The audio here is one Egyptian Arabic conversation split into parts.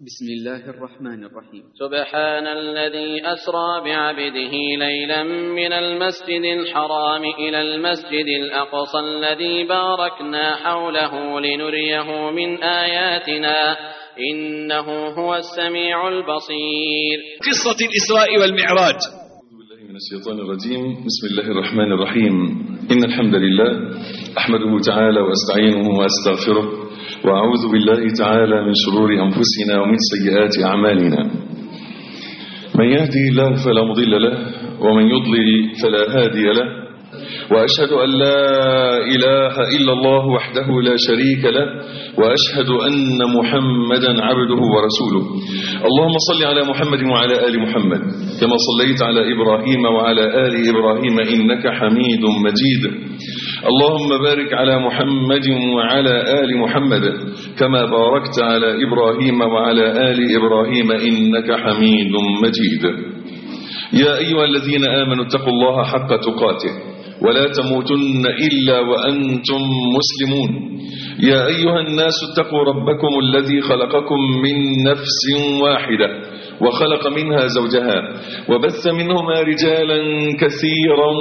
بسم الله الرحمن الرحيم سبحان الذي أسرى بعبده ليلا من المسجد الحرام إلى المسجد الأقصى الذي باركنا حوله لنريه من آياتنا إنه هو السميع البصير قصة الإسراء والمعراج بالله من الشيطان الرجيم بسم الله الرحمن الرحيم إن الحمد لله أحمده تعالى وأستعينه وأستغفره وأعوذ بالله تعالى من شرور أنفسنا ومن سيئات أعمالنا من يهدي الله فلا مضل له ومن يضلل فلا هادي له وأشهد أن لا إله إلا الله وحده لا شريك له وأشهد أن محمدا عبده ورسوله اللهم صل على محمد وعلى آل محمد كما صليت على إبراهيم وعلى آل إبراهيم إنك حميد مجيد اللهم بارك على محمد وعلى آل محمد كما باركت على إبراهيم وعلى آل إبراهيم إنك حميد مجيد يا أيها الذين آمنوا اتقوا الله حق تقاته ولا تموتن إلا وأنتم مسلمون يا أيها الناس اتقوا ربكم الذي خلقكم من نفس واحدة وخلق منها زوجها وبث منهما رجالا كثيرا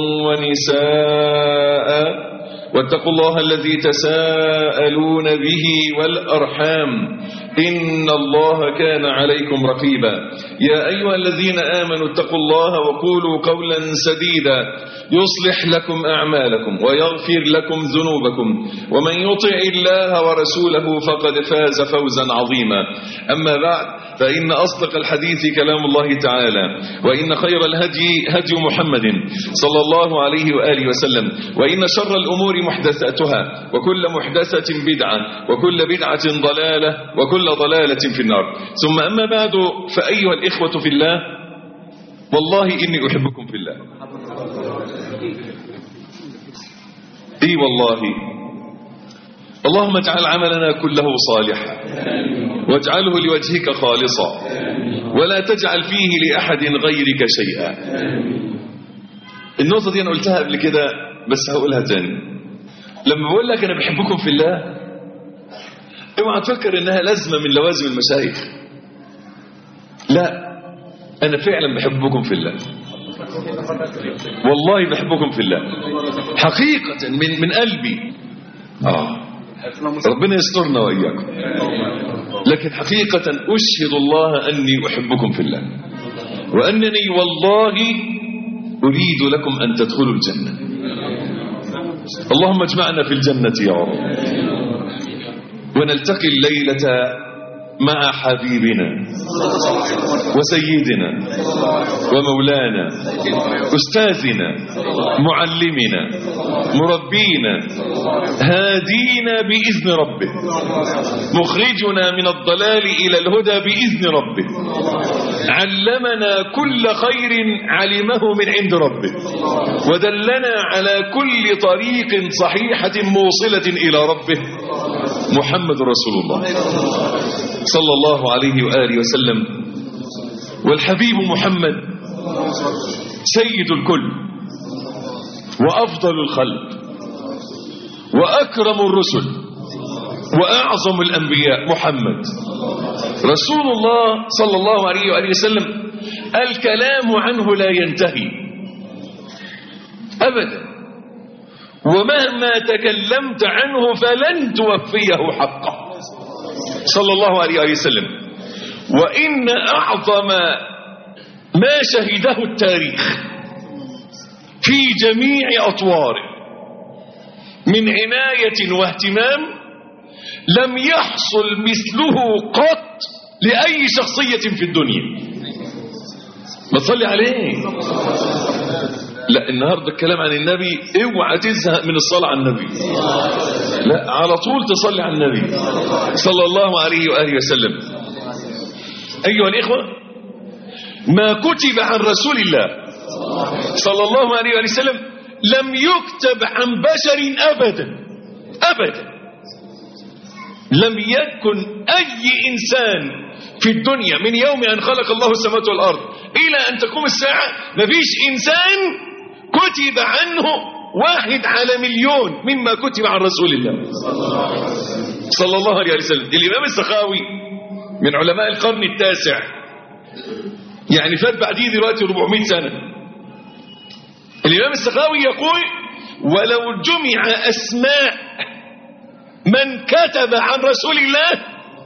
ونساء واتقوا الله الذي تساءلون به والأرحام إن الله كان عليكم رقيبا يا أيها الذين آمنوا اتقوا الله وقولوا قولا سديدا يصلح لكم أعمالكم ويغفر لكم ذنوبكم ومن يطع الله ورسوله فقد فاز فوزا عظيما أما بعد فإن أصدق الحديث كلام الله تعالى وإن خير الهدي هدي محمد صلى الله عليه وآله وسلم وإن شر الأمور محدثاتها وكل محدثة بدعة وكل بدعة ضلالة وكل ضلالة في النار ثم أما بعد فأيها الإخوة في الله والله إني أحبكم في الله اي والله اللهم اجعل عملنا كله صالحا واجعله لوجهك خالصا ولا تجعل فيه لأحد غيرك شيئا النقطة دي أنا قلتها قبل كده بس هقولها تاني لما بقول لك أنا بحبكم في الله اوعى تفكر إنها لازمة من لوازم المشايخ لا أنا فعلا بحبكم في الله والله بحبكم في الله حقيقة من من قلبي آه ربنا يسترنا وإياكم لكن حقيقة أشهد الله أني أحبكم في الله وأنني والله أريد لكم أن تدخلوا الجنة اللهم اجمعنا في الجنة يا رب ونلتقي الليلة مع حبيبنا وسيدنا ومولانا أستاذنا معلمنا مربينا هادينا بإذن ربه مخرجنا من الضلال إلى الهدى بإذن ربه علمنا كل خير علمه من عند ربه ودلنا على كل طريق صحيحة موصلة إلى ربه محمد رسول الله صلى الله عليه وآله وسلم والحبيب محمد سيد الكل وأفضل الخلق وأكرم الرسل وأعظم الأنبياء محمد رسول الله صلى الله عليه وآله وسلم الكلام عنه لا ينتهي أبدا ومهما تكلمت عنه فلن توفيه حقه صلى الله عليه وآله وسلم وإن أعظم ما شهده التاريخ في جميع أطواره من عناية واهتمام لم يحصل مثله قط لأي شخصية في الدنيا ما تصلي عليه لا النهاردة الكلام عن النبي اوعى تزهق من الصلاة على النبي لا على طول تصلي على النبي صلى الله عليه وآله وسلم أيها الإخوة ما كتب عن رسول الله صلى الله عليه وآله وسلم لم يكتب عن بشر أبدا أبدا لم يكن أي إنسان في الدنيا من يوم أن خلق الله السماوات والأرض إلى أن تقوم الساعة مفيش إنسان كتب عنه واحد على مليون مما كتب عن رسول الله صلى الله عليه وسلم الإمام السخاوي من علماء القرن التاسع يعني فات بعديه دلوقتي 400 سنة الإمام السخاوي يقول ولو جمع أسماء من كتب عن رسول الله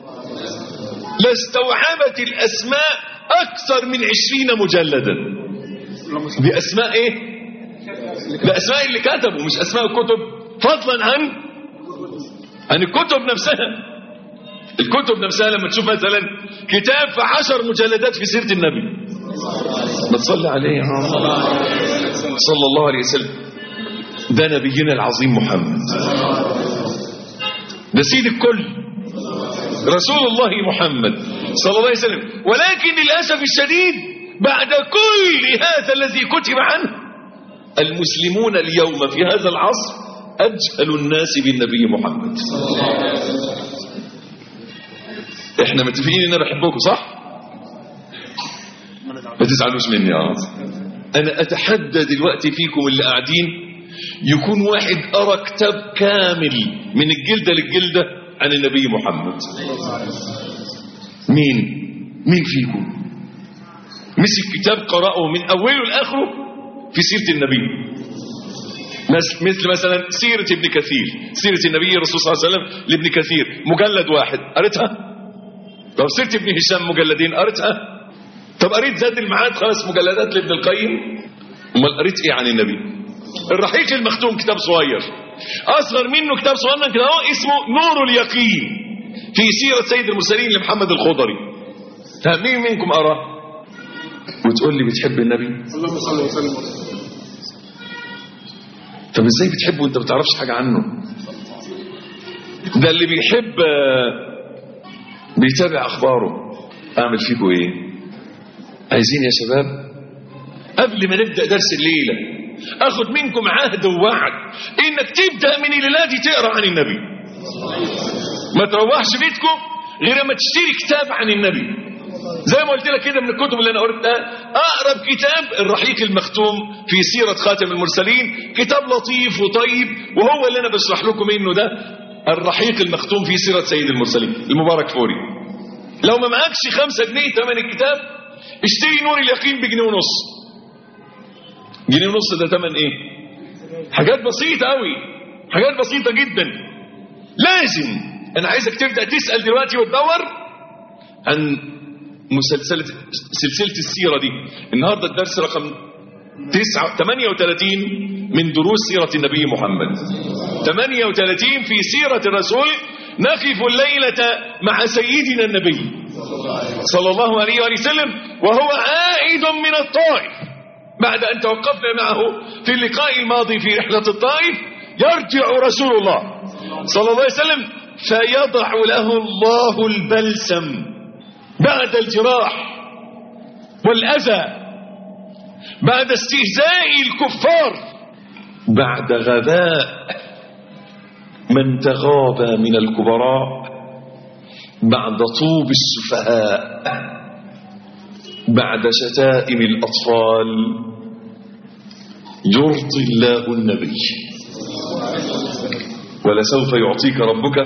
لاستوعبت الأسماء أكثر من عشرين مجلدا دي أسماء إيه؟ ده أسماء اللي كتبوا مش أسماء الكتب فضلا عن عن الكتب نفسها الكتب نفسها لما تشوف مثلا كتاب في عشر مجلدات في سيرة النبي ما تصلي عليه يا عم. صلى الله عليه وسلم ده نبينا العظيم محمد ده سيد الكل رسول الله محمد صلى الله عليه وسلم ولكن للأسف الشديد بعد كل هذا الذي كتب عنه المسلمون اليوم في هذا العصر أجهل الناس بالنبي محمد احنا متفقين ان انا بحبكم صح ما تزعلوش مني يا عم. انا اتحدى دلوقتي فيكم اللي قاعدين يكون واحد قرا كتاب كامل من الجلده للجلده عن النبي محمد مين مين فيكم مسك كتاب قرأه من اوله لاخره في سيره النبي مس- مثل مثلا سيرة ابن كثير سيرة النبي الرسول صلى الله عليه وسلم لابن كثير مجلد واحد قريتها طب سيرة ابن هشام مجلدين قريتها طب قريت زاد المعاد خمس مجلدات لابن القيم امال قريت ايه عن النبي الرحيق المختوم كتاب صغير اصغر منه كتاب صغير كده اهو اسمه نور اليقين في سيرة سيد المرسلين لمحمد الخضري ها مين منكم قراه وتقول لي بتحب النبي اللهم صل وسلم وبارك. طب ازاي بتحبه وانت ما بتعرفش حاجه عنه ده اللي بيحب آه، بيتابع اخباره اعمل فيكم ايه عايزين يا شباب قبل ما نبدا درس الليله اخد منكم عهد ووعد انك تبدا من الليله دي تقرا عن النبي ما تروحش بيتكم غير ما تشتري كتاب عن النبي زي ما قلت لك كده من الكتب اللي انا قريتها اقرب كتاب الرحيق المختوم في سيره خاتم المرسلين كتاب لطيف وطيب وهو اللي انا بشرح لكم منه ده الرحيق المختوم في سيره سيد المرسلين المبارك فوري لو ما معكش خمسة جنيه ثمن الكتاب اشتري نور اليقين بجنيه ونص جنيه ونص ده ثمن ايه حاجات بسيطة قوي حاجات بسيطة جدا لازم انا عايزك تبدأ تسأل دلوقتي وتدور عن مسلسلة سلسلة السيرة دي النهاردة الدرس رقم 9 38 من دروس سيرة النبي محمد 38 في سيرة الرسول نقف الليلة مع سيدنا النبي صلى الله عليه وآله وسلم وهو عائد من الطائف بعد أن توقفنا معه في اللقاء الماضي في رحلة الطائف يرجع رسول الله صلى الله عليه وسلم فيضع له الله البلسم بعد الجراح والأذى بعد استهزاء الكفار بعد غباء من تغابى من الكبراء بعد طوب السفهاء بعد شتائم الأطفال يرضي الله النبي ولسوف يعطيك ربك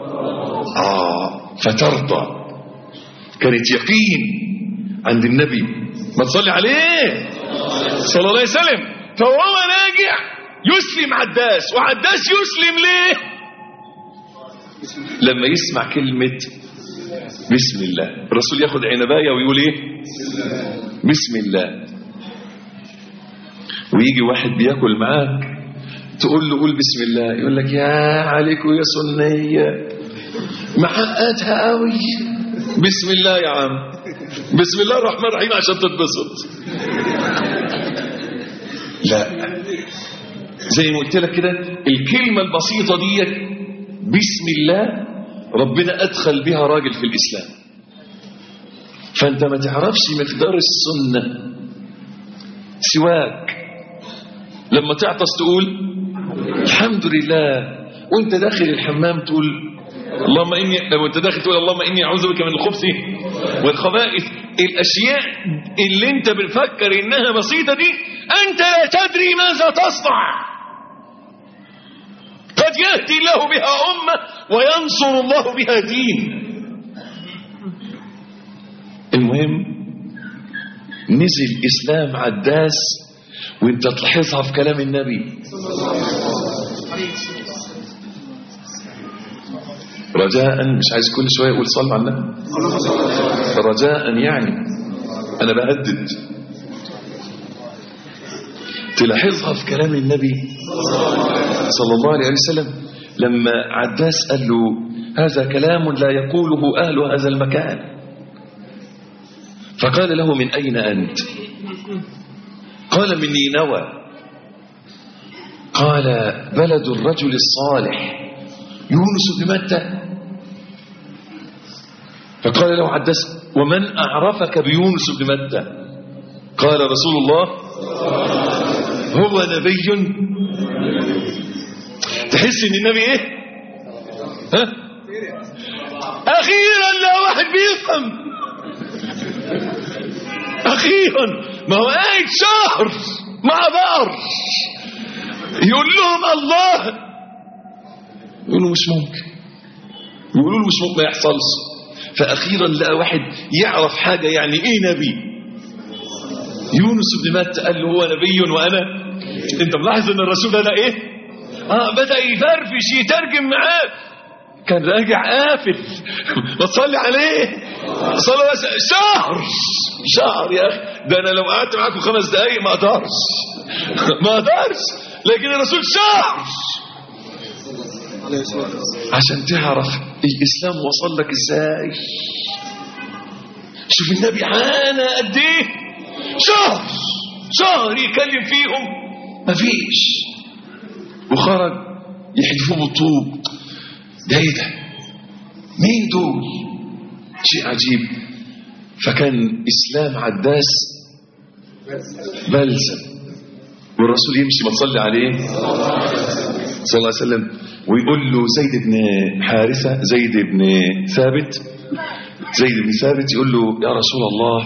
آه فترضى كانت يقين عند النبي ما تصلي عليه صلى الله عليه وسلم فهو راجع يسلم عداس وعداس يسلم ليه لما يسمع كلمة بسم الله الرسول ياخد عنباية ويقول ايه بسم الله ويجي واحد بياكل معاك تقول له قول بسم الله يقول لك يا عليكم يا سنية معقدها قوي بسم الله يا عم بسم الله الرحمن الرحيم عشان تتبسط لا زي ما قلت لك كده الكلمة البسيطة دي بسم الله ربنا أدخل بها راجل في الإسلام فأنت ما تعرفش مقدار السنة سواك لما تعطس تقول الحمد لله وانت داخل الحمام تقول اللهم اني لو انت داخل تقول اللهم اني اعوذ بك من الخبث والخبائث الاشياء اللي انت بتفكر انها بسيطه دي انت لا تدري ماذا تصنع قد يهدي الله بها امه وينصر الله بها دين المهم نزل إسلام عداس وانت تلاحظها في كلام النبي رجاء مش عايز كل شوية يقول صلوا على النبي رجاء يعني أنا بهدد تلاحظها في كلام النبي صلى الله عليه وسلم لما عداس قال له هذا كلام لا يقوله أهل هذا المكان فقال له من أين أنت قال من نينوى قال بلد الرجل الصالح يونس بن متى فقال له عداس ومن أعرفك بيونس بن متى قال رسول الله هو نبي تحس ان النبي ايه ها اخيرا لا واحد بيفهم اخيرا ما هو قاعد شهر مع بعض يقول لهم الله يقولوا مش ممكن يقولوا له مش ممكن ما يحصلش فاخيرا لقى واحد يعرف حاجه يعني ايه نبي يونس بن متى قال له هو نبي وانا انت ملاحظ ان الرسول ده ايه اه بدا يفرفش يترجم معاه كان راجع قافل ما تصلي عليه صلى بس شهر شهر يا اخي ده انا لو قعدت معاكم خمس دقايق ما اقدرش ما اقدرش لكن الرسول شهر عشان تعرف الاسلام وصل لك ازاي شوف النبي عانى قد ايه شهر شهر يكلم فيهم مفيش وخرج يحدفوه بالطوب ده ايه ده مين دول شيء عجيب فكان اسلام عداس بلسم والرسول يمشي ما تصلي عليه صلى الله عليه وسلم ويقول له زيد بن حارثة زيد بن ثابت زيد بن ثابت يقول له يا رسول الله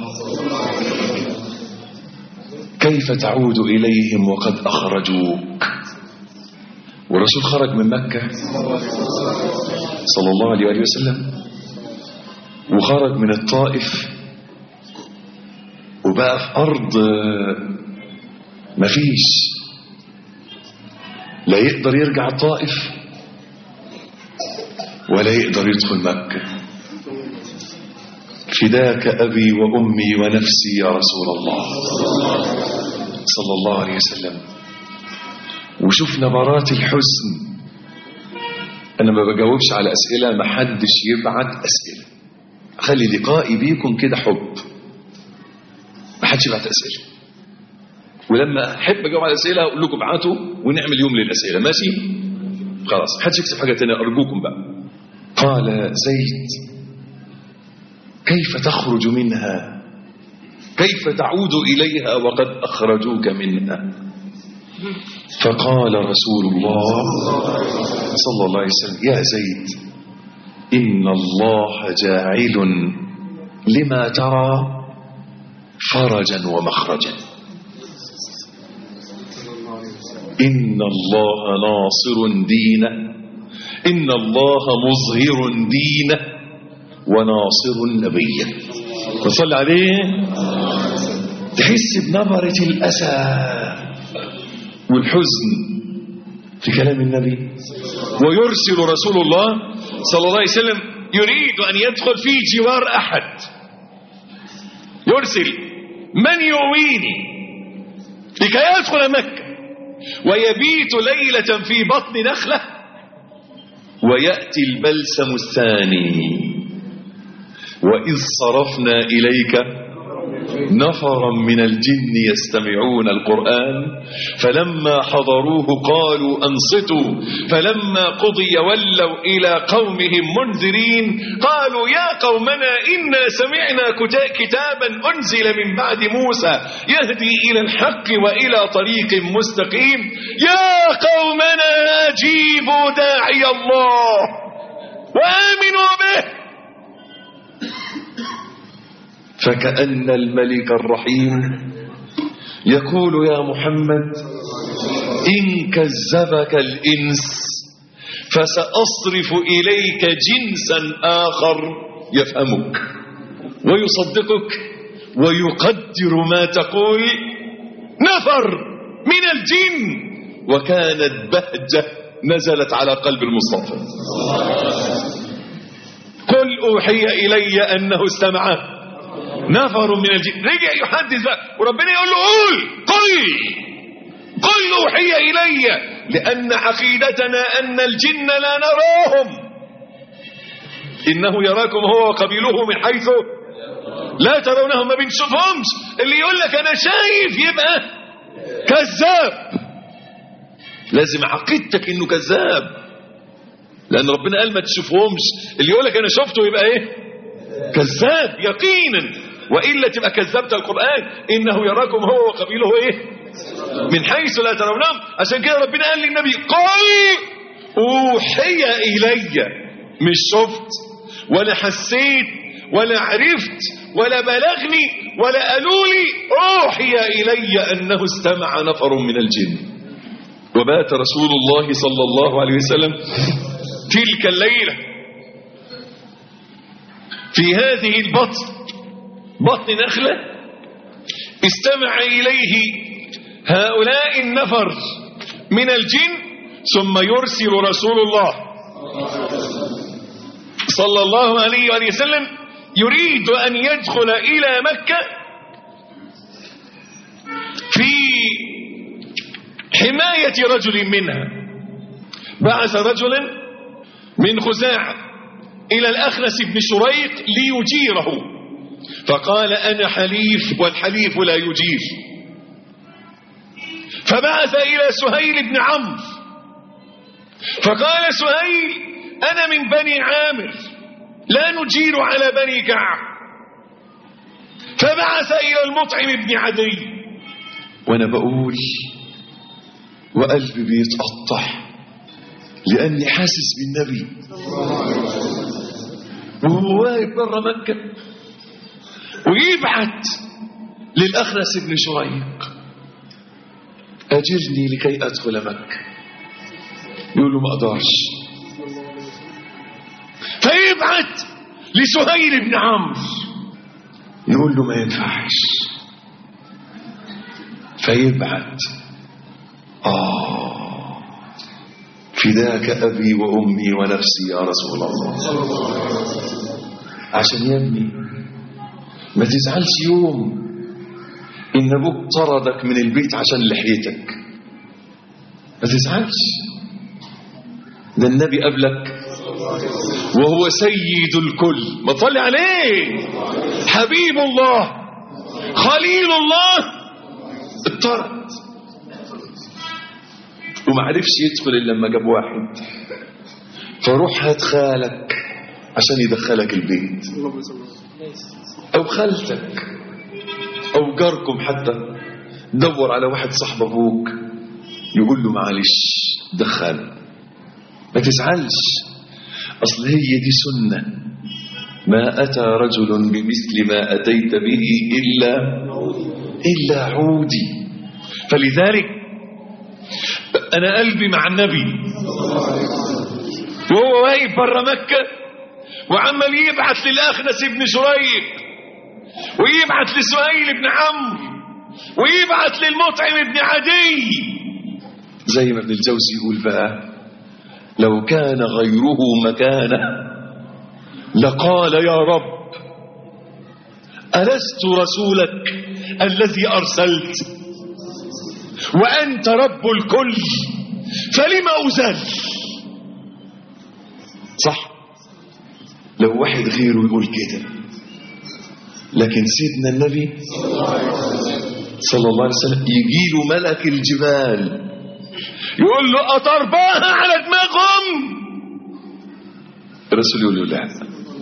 كيف تعود إليهم وقد أخرجوك والرسول خرج من مكة صلى الله عليه وآله وسلم وخرج من الطائف وبقى في أرض مفيش لا يقدر يرجع الطائف ولا يقدر يدخل مكة فداك أبي وأمي ونفسي يا رسول الله صلى الله عليه وسلم وشوف نبرات الحزن أنا ما بجاوبش على أسئلة ما حدش يبعت أسئلة خلي لقائي بيكم كده حب ما حدش يبعت أسئلة ولما أحب أجاوب على أسئلة أقول لكم ابعتوا ونعمل يوم للأسئلة ماشي خلاص ما حدش يكتب حاجة تانية أرجوكم بقى قال زيد كيف تخرج منها كيف تعود إليها وقد أخرجوك منها فقال رسول الله صلى الله عليه وسلم يا زيد إن الله جاعل لما ترى فرجا ومخرجا إن الله ناصر دينه إن الله مظهر دينه وناصر نبيه فصل عليه تحس بنبرة الأسى والحزن في كلام النبي ويرسل رسول الله صلى الله عليه وسلم يريد أن يدخل في جوار أحد يرسل من يويني لكي يدخل مكة ويبيت ليلة في بطن نخلة ويأتي البلسم الثاني وإذ صرفنا إليك نفرا من الجن يستمعون القرآن فلما حضروه قالوا أنصتوا فلما قضي ولوا إلى قومهم منذرين قالوا يا قومنا إنا سمعنا كتابا أنزل من بعد موسى يهدي إلى الحق وإلى طريق مستقيم يا قومنا أجيبوا داعي الله وآمنوا به فكأن الملك الرحيم يقول يا محمد إن كذبك الإنس فسأصرف إليك جنسا آخر يفهمك ويصدقك ويقدر ما تقول نفر من الجن وكانت بهجة نزلت على قلب المصطفى قل أوحي إلي أنه استمع نفر من الجن رجع يحدث بقى وربنا يقول له قول قل قل أوحي إلي لأن عقيدتنا أن الجن لا نراهم إنه يراكم هو وقبيله من حيث لا ترونهم ما بنشوفهمش اللي يقول لك أنا شايف يبقى كذاب لازم عقيدتك إنه كذاب لأن ربنا قال ما تشوفهمش اللي يقول لك أنا شفته يبقى إيه كذاب يقينا وإلا تبقى كذبت القرآن إنه يراكم هو وقبيله إيه من حيث لا ترونهم عشان كده ربنا قال للنبي قل أوحي إلي مش شفت ولا حسيت ولا عرفت ولا بلغني ولا قالوا لي أوحي إلي أنه استمع نفر من الجن وبات رسول الله صلى الله عليه وسلم تلك الليلة في هذه البطن بطن نخلة استمع إليه هؤلاء النفر من الجن ثم يرسل رسول الله صلى الله عليه وآله وسلم يريد أن يدخل إلى مكة في حماية رجل منها بعث رجلا من خزاعة إلى الأخنس بن شريق ليجيره فقال أنا حليف والحليف لا يجير فبعث إلى سهيل بن عمرو فقال سهيل أنا من بني عامر لا نجير على بني كعب فبعث إلى المطعم بن عدي وأنا بقول وقلبي بيتقطع لأني حاسس بالنبي وهو واقف بره مكة ويبعت للأخنس بن شريق أجرني لكي أدخل مكة يقول له ما أقدرش فيبعت لسهيل بن عمرو يقول له ما ينفعش فيبعت آه فداك أبي وأمي ونفسي يا رسول الله عشان يا ابني ما تزعلش يوم إن أبوك طردك من البيت عشان لحيتك ما تزعلش ده النبي قبلك وهو سيد الكل ما تصلي عليه حبيب الله خليل الله اضطرد وما عرفش يدخل الا لما جاب واحد فروح هات خالك عشان يدخلك البيت او خالتك او جاركم حتى دور على واحد صاحب ابوك يقول له معلش دخل ما تزعلش اصل هي دي سنه ما اتى رجل بمثل ما اتيت به الا الا عودي فلذلك انا قلبي مع النبي وهو واقف بره مكه وعمال يبعث للاخنس بن شريق ويبعث لسهيل بن عمرو ويبعث للمطعم بن عدي زي ما ابن الجوزي يقول بقى لو كان غيره مكانه لقال يا رب ألست رسولك الذي أرسلت وأنت رب الكل فلم أزل صح لو واحد غيره يقول كده لكن سيدنا النبي صلى الله عليه وسلم يجي له ملك الجبال يقول له أطرباها على دماغهم الرسول يقول له لا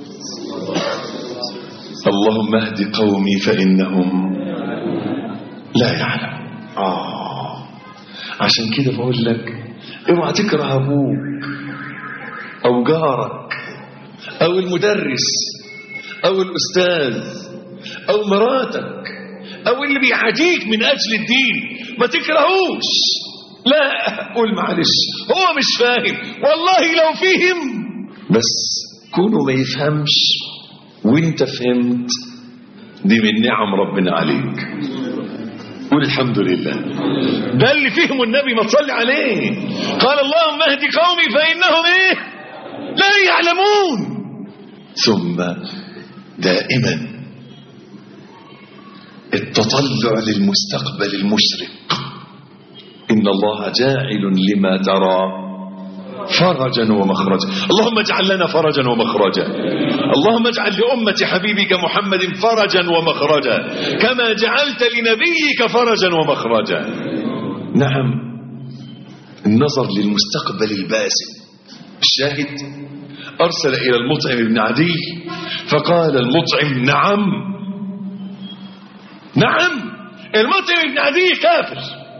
اللهم اهد قومي فإنهم لا يعلم آه عشان كده بقول لك اوعى تكره أبوك أو جارك أو المدرس أو الأستاذ أو مراتك أو اللي بيعاديك من أجل الدين ما تكرهوش لا قول معلش هو مش فاهم والله لو فهم بس كونه ما يفهمش وانت فهمت دي من نعم ربنا عليك قول الحمد لله ده اللي فيهم النبي ما تصلي عليه قال اللهم اهد قومي فإنهم ايه لا يعلمون ثم دائما التطلع للمستقبل المشرق إن الله جاعل لما ترى فرجا ومخرجا اللهم اجعل لنا فرجا ومخرجا اللهم اجعل لأمة حبيبك محمد فرجا ومخرجا كما جعلت لنبيك فرجا ومخرجا نعم النظر للمستقبل الباسم الشاهد أرسل إلى المطعم بن عدي فقال المطعم نعم نعم المطعم بن عدي كافر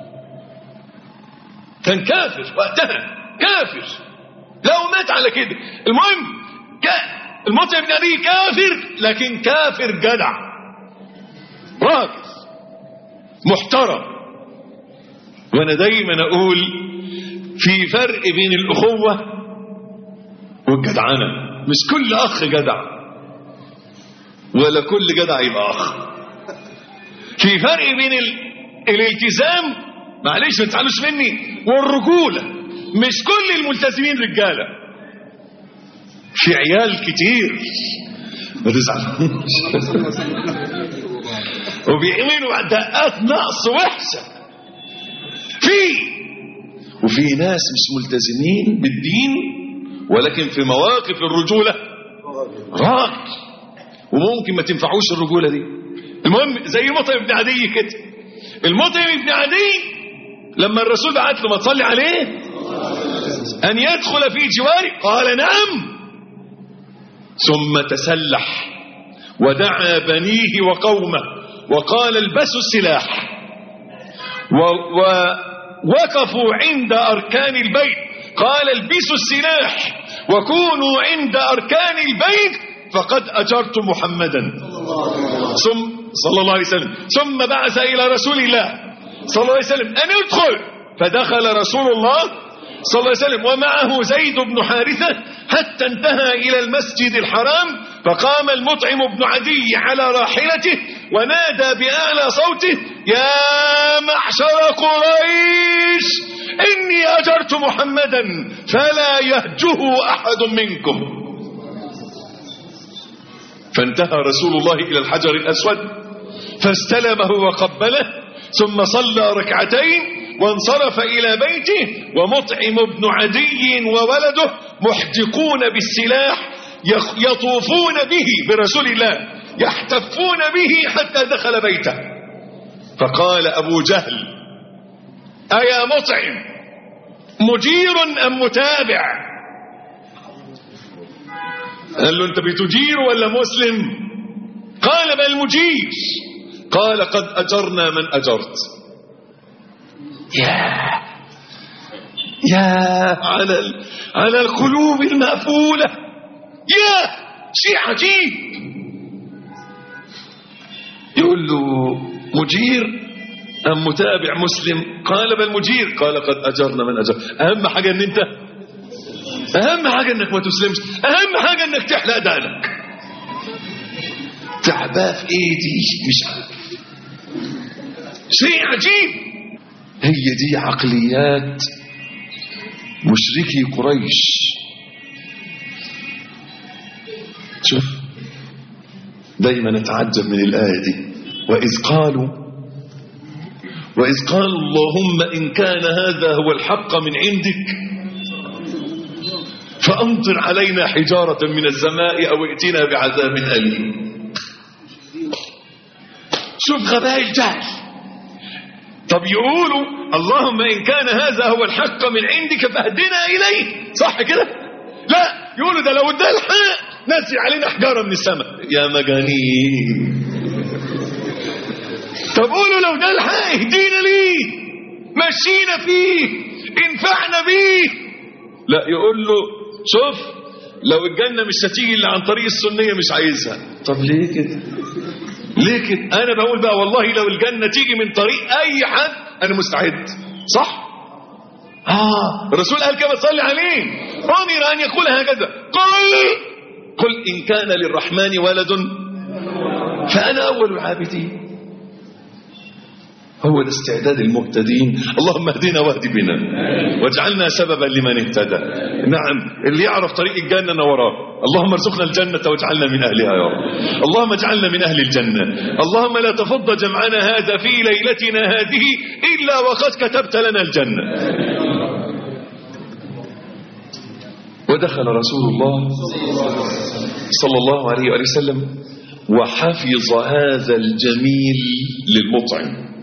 كان كافر وقتها كافر لو مات على كده المهم المطعم بن عدي كافر لكن كافر جدع راجل محترم وانا دايما اقول في فرق بين الاخوه والجدعنه مش كل اخ جدع ولا كل جدع يبقى اخ في فرق بين ال... الالتزام معلش ما تزعلوش مني والرجوله مش كل الملتزمين رجاله في عيال كتير ما تزعلوش وبيعملوا دقات نقص وحشه في وفي ناس مش ملتزمين بالدين ولكن في مواقف الرجوله راجل وممكن ما تنفعوش الرجوله دي المهم زي مطعم بن عدي كده المطعم بن عدي لما الرسول بعت له ما تصلي عليه أن يدخل في جواري قال نعم ثم تسلح ودعا بنيه وقومه وقال البسوا السلاح ووقفوا عند أركان البيت قال البسوا السلاح وكونوا عند أركان البيت فقد أجرت محمدا ثم صلى الله عليه وسلم ثم بعث إلى رسول الله صلى الله عليه وسلم أن يدخل فدخل رسول الله صلى الله عليه وسلم ومعه زيد بن حارثة حتى انتهى إلى المسجد الحرام فقام المطعم بن عدي على راحلته ونادى بأعلى صوته يا معشر قريش إني أجرت محمدا فلا يهجه أحد منكم فانتهى رسول الله إلى الحجر الأسود فاستلمه وقبله ثم صلى ركعتين وانصرف إلى بيته ومطعم بن عدي وولده محدقون بالسلاح يطوفون به برسول الله يحتفون به حتى دخل بيته فقال أبو جهل أيا مطعم مجير أم متابع قال له أنت بتجير ولا مسلم قال بل مجير قال قد أجرنا من أجرت يا يا على ال... على القلوب المأفولة يا شيء عجيب يقول له مجير أم متابع مسلم قال بل مجير قال قد أجرنا من أجر أهم حاجة أن أنت أهم حاجة أنك ما تسلمش أهم حاجة أنك تحلق دقنك تعباه في إيدي مش عارف شيء عجيب هي دي عقليات مشركي قريش شوف دايما نتعجب من الآية دي وإذ قالوا وإذ قالوا اللهم إن كان هذا هو الحق من عندك فأمطر علينا حجارة من السماء أو ائتنا بعذاب أليم شوف غباء الجهل طب يقولوا اللهم إن كان هذا هو الحق من عندك فاهدنا إليه صح كده لا يقولوا ده لو ده الحق نزل علينا حجارة من السماء يا مجانين طب قولوا لو ده الحق اهدينا ليه مشينا فيه انفعنا بيه لا يقول له شوف لو الجنة مش هتيجي إلا عن طريق السنية مش عايزها طب ليه كده ليه كده انا بقول بقى والله لو الجنة تيجي من طريق اي حد انا مستعد صح اه الرسول قال كما صلي عليه امر ان يقول هكذا قل قل ان كان للرحمن ولد فأنا أول العابدين هو ده استعداد المهتدين اللهم اهدنا واهد بنا واجعلنا سببا لمن اهتدى نعم اللي يعرف طريق الجنة نوراه اللهم ارزقنا الجنة واجعلنا من أهلها يا رب اللهم اجعلنا من أهل الجنة اللهم لا تفض جمعنا هذا في ليلتنا هذه إلا وقد كتبت لنا الجنة ودخل رسول الله صلى الله عليه وآله وسلم وحفظ هذا الجميل للمطعم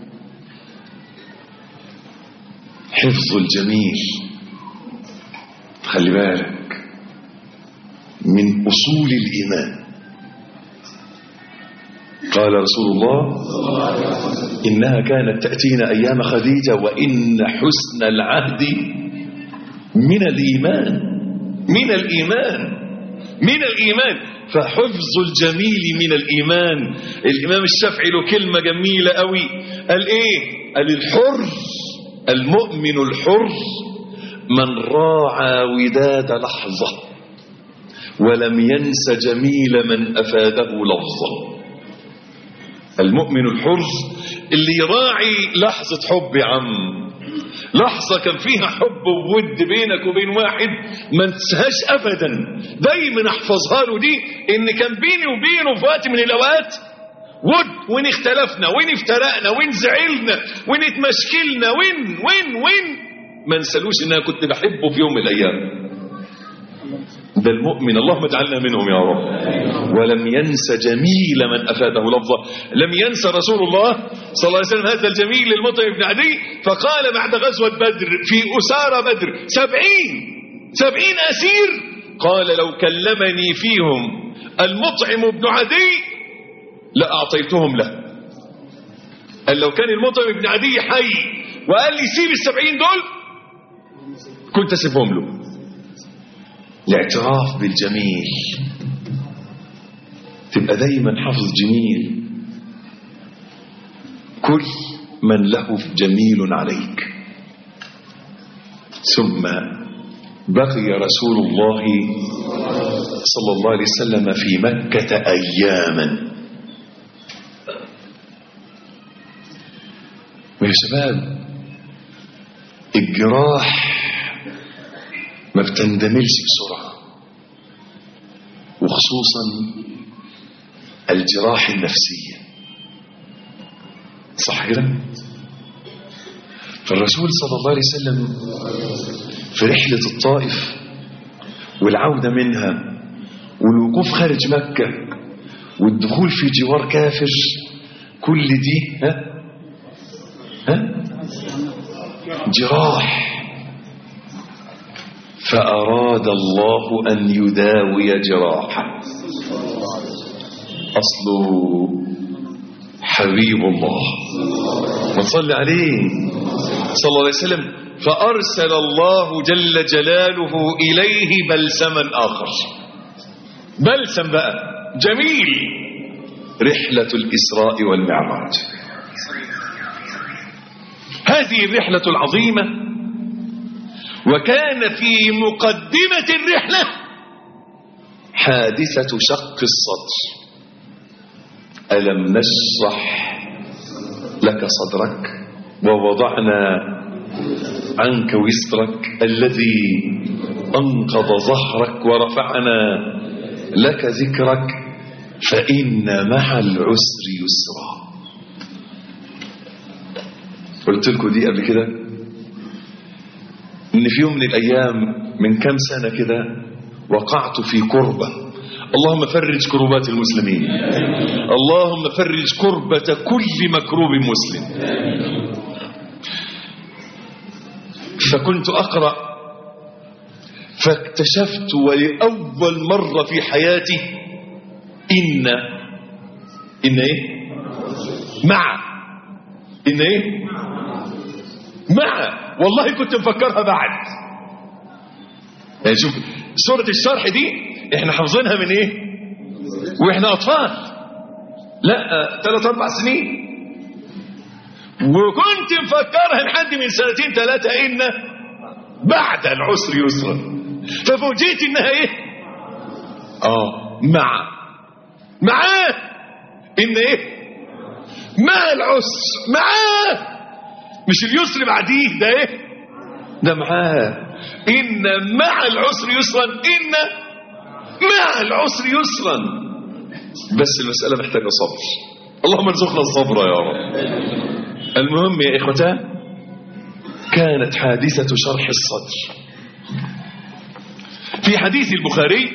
حفظ الجميل خلي بالك من أصول الإيمان قال رسول الله إنها كانت تأتينا أيام خديجة وإن حسن العهد من الإيمان من الإيمان من الإيمان فحفظ الجميل من الإيمان الإمام الشافعي له كلمة جميلة قوي قال إيه قال الحر المؤمن الحر من راعى وداد لحظة ولم ينس جميل من أفاده لفظة المؤمن الحر اللي يراعي لحظة حب يا عم لحظة كان فيها حب وود بينك وبين واحد ما انساهاش ابدا دايما احفظها له دي ان كان بيني وبينه في وقت من الاوقات ود وين اختلفنا وين افترقنا وين زعلنا وين اتمشكلنا وين وين وين ما انسالوش ان انا كنت بحبه في يوم من الايام ده المؤمن اللهم اجعلنا منهم يا رب ولم ينس جميل من افاده لفظه لم ينس رسول الله صلى الله عليه وسلم هذا الجميل للمطعم بن عدي فقال بعد غزوه بدر في اسارى بدر سبعين سبعين اسير قال لو كلمني فيهم المطعم بن عدي لاعطيتهم له قال لو كان المطعم بن عدي حي وقال لي سيب السبعين دول كنت اسيبهم له الاعتراف بالجميل تبقى دايما حافظ جميل كل من له جميل عليك ثم بقي رسول الله صلى الله عليه وسلم في مكة أياما ويا شباب الجراح ما بتندملش بسرعة وخصوصا الجراح النفسية صح كده فالرسول صلى الله عليه وسلم في رحلة الطائف والعودة منها والوقوف خارج مكة والدخول في جوار كافر كل دي ها ها جراح فأراد الله أن يداوي جراحه أصله حبيب الله وصل عليه صلى الله عليه وسلم فأرسل الله جل جلاله إليه بلسما آخر بلسم بقى جميل رحلة الإسراء والمعراج هذه الرحلة العظيمة وكان في مقدمة الرحلة حادثة شق الصدر ألم نشرح لك صدرك ووضعنا عنك وزرك الذي أنقض ظهرك ورفعنا لك ذكرك فإن مع العسر يسرا قلت لكم دي قبل كده ان في يوم من الايام من كام سنه كده وقعت في كربه اللهم فرج كربات المسلمين اللهم فرج كربة كل مكروب مسلم فكنت أقرأ فاكتشفت ولأول مرة في حياتي إن إن إيه مع إن إيه مع والله كنت مفكرها بعد يعني شوف سورة الشرح دي احنا حافظينها من ايه واحنا اطفال لا ثلاث اربع سنين وكنت مفكرها لحد من سنتين ثلاثة ان بعد العسر يسرا ففوجئت انها ايه اه مع معاه إن إيه مع العسر معاه مش اليسر بعديه ده إيه ده معاه إن مع العسر يسرا إن مع العسر يسرا بس المسألة محتاجة صبر اللهم ارزقنا الصبر يا رب المهم يا إخوتان كانت حادثة شرح الصدر في حديث البخاري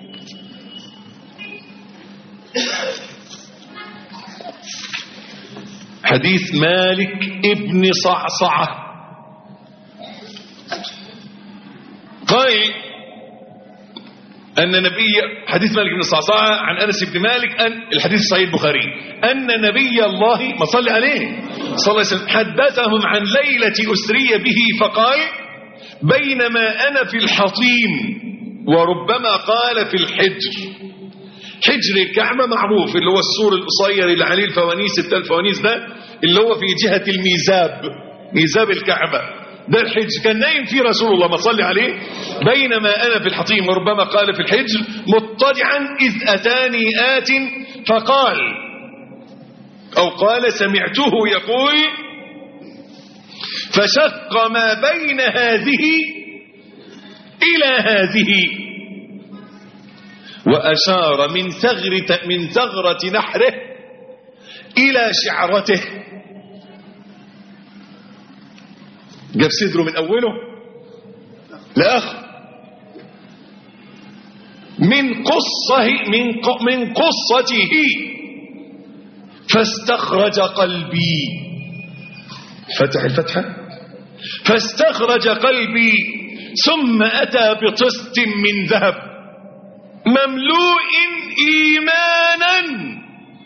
حديث مالك ابن صعصعة قال أن نبي حديث مالك بن صعصعة عن أنس بن مالك أن الحديث صحيح البخاري أن نبي الله ما صلى عليه صلى الله عليه وسلم حدثهم عن ليلة أسري به فقال بينما أنا في الحطيم وربما قال في الحجر حجر الكعبة معروف اللي هو السور القصير اللي عليه الفوانيس التل فوانيس ده اللي هو في جهة الميزاب ميزاب الكعبة ده الحج كان نايم فيه رسول الله ما صلي عليه بينما أنا في الحطيم وربما قال في الحجر مضطجعا إذ أتاني آت فقال أو قال سمعته يقول فشق ما بين هذه إلى هذه وأشار من ثغرة, من ثغرة نحره إلى شعرته جاب صدره من أوله لآخر من قصه من ق- من قصته فاستخرج قلبي فتح الفتحة فاستخرج قلبي ثم أتى بطست من ذهب مملوء إيمانا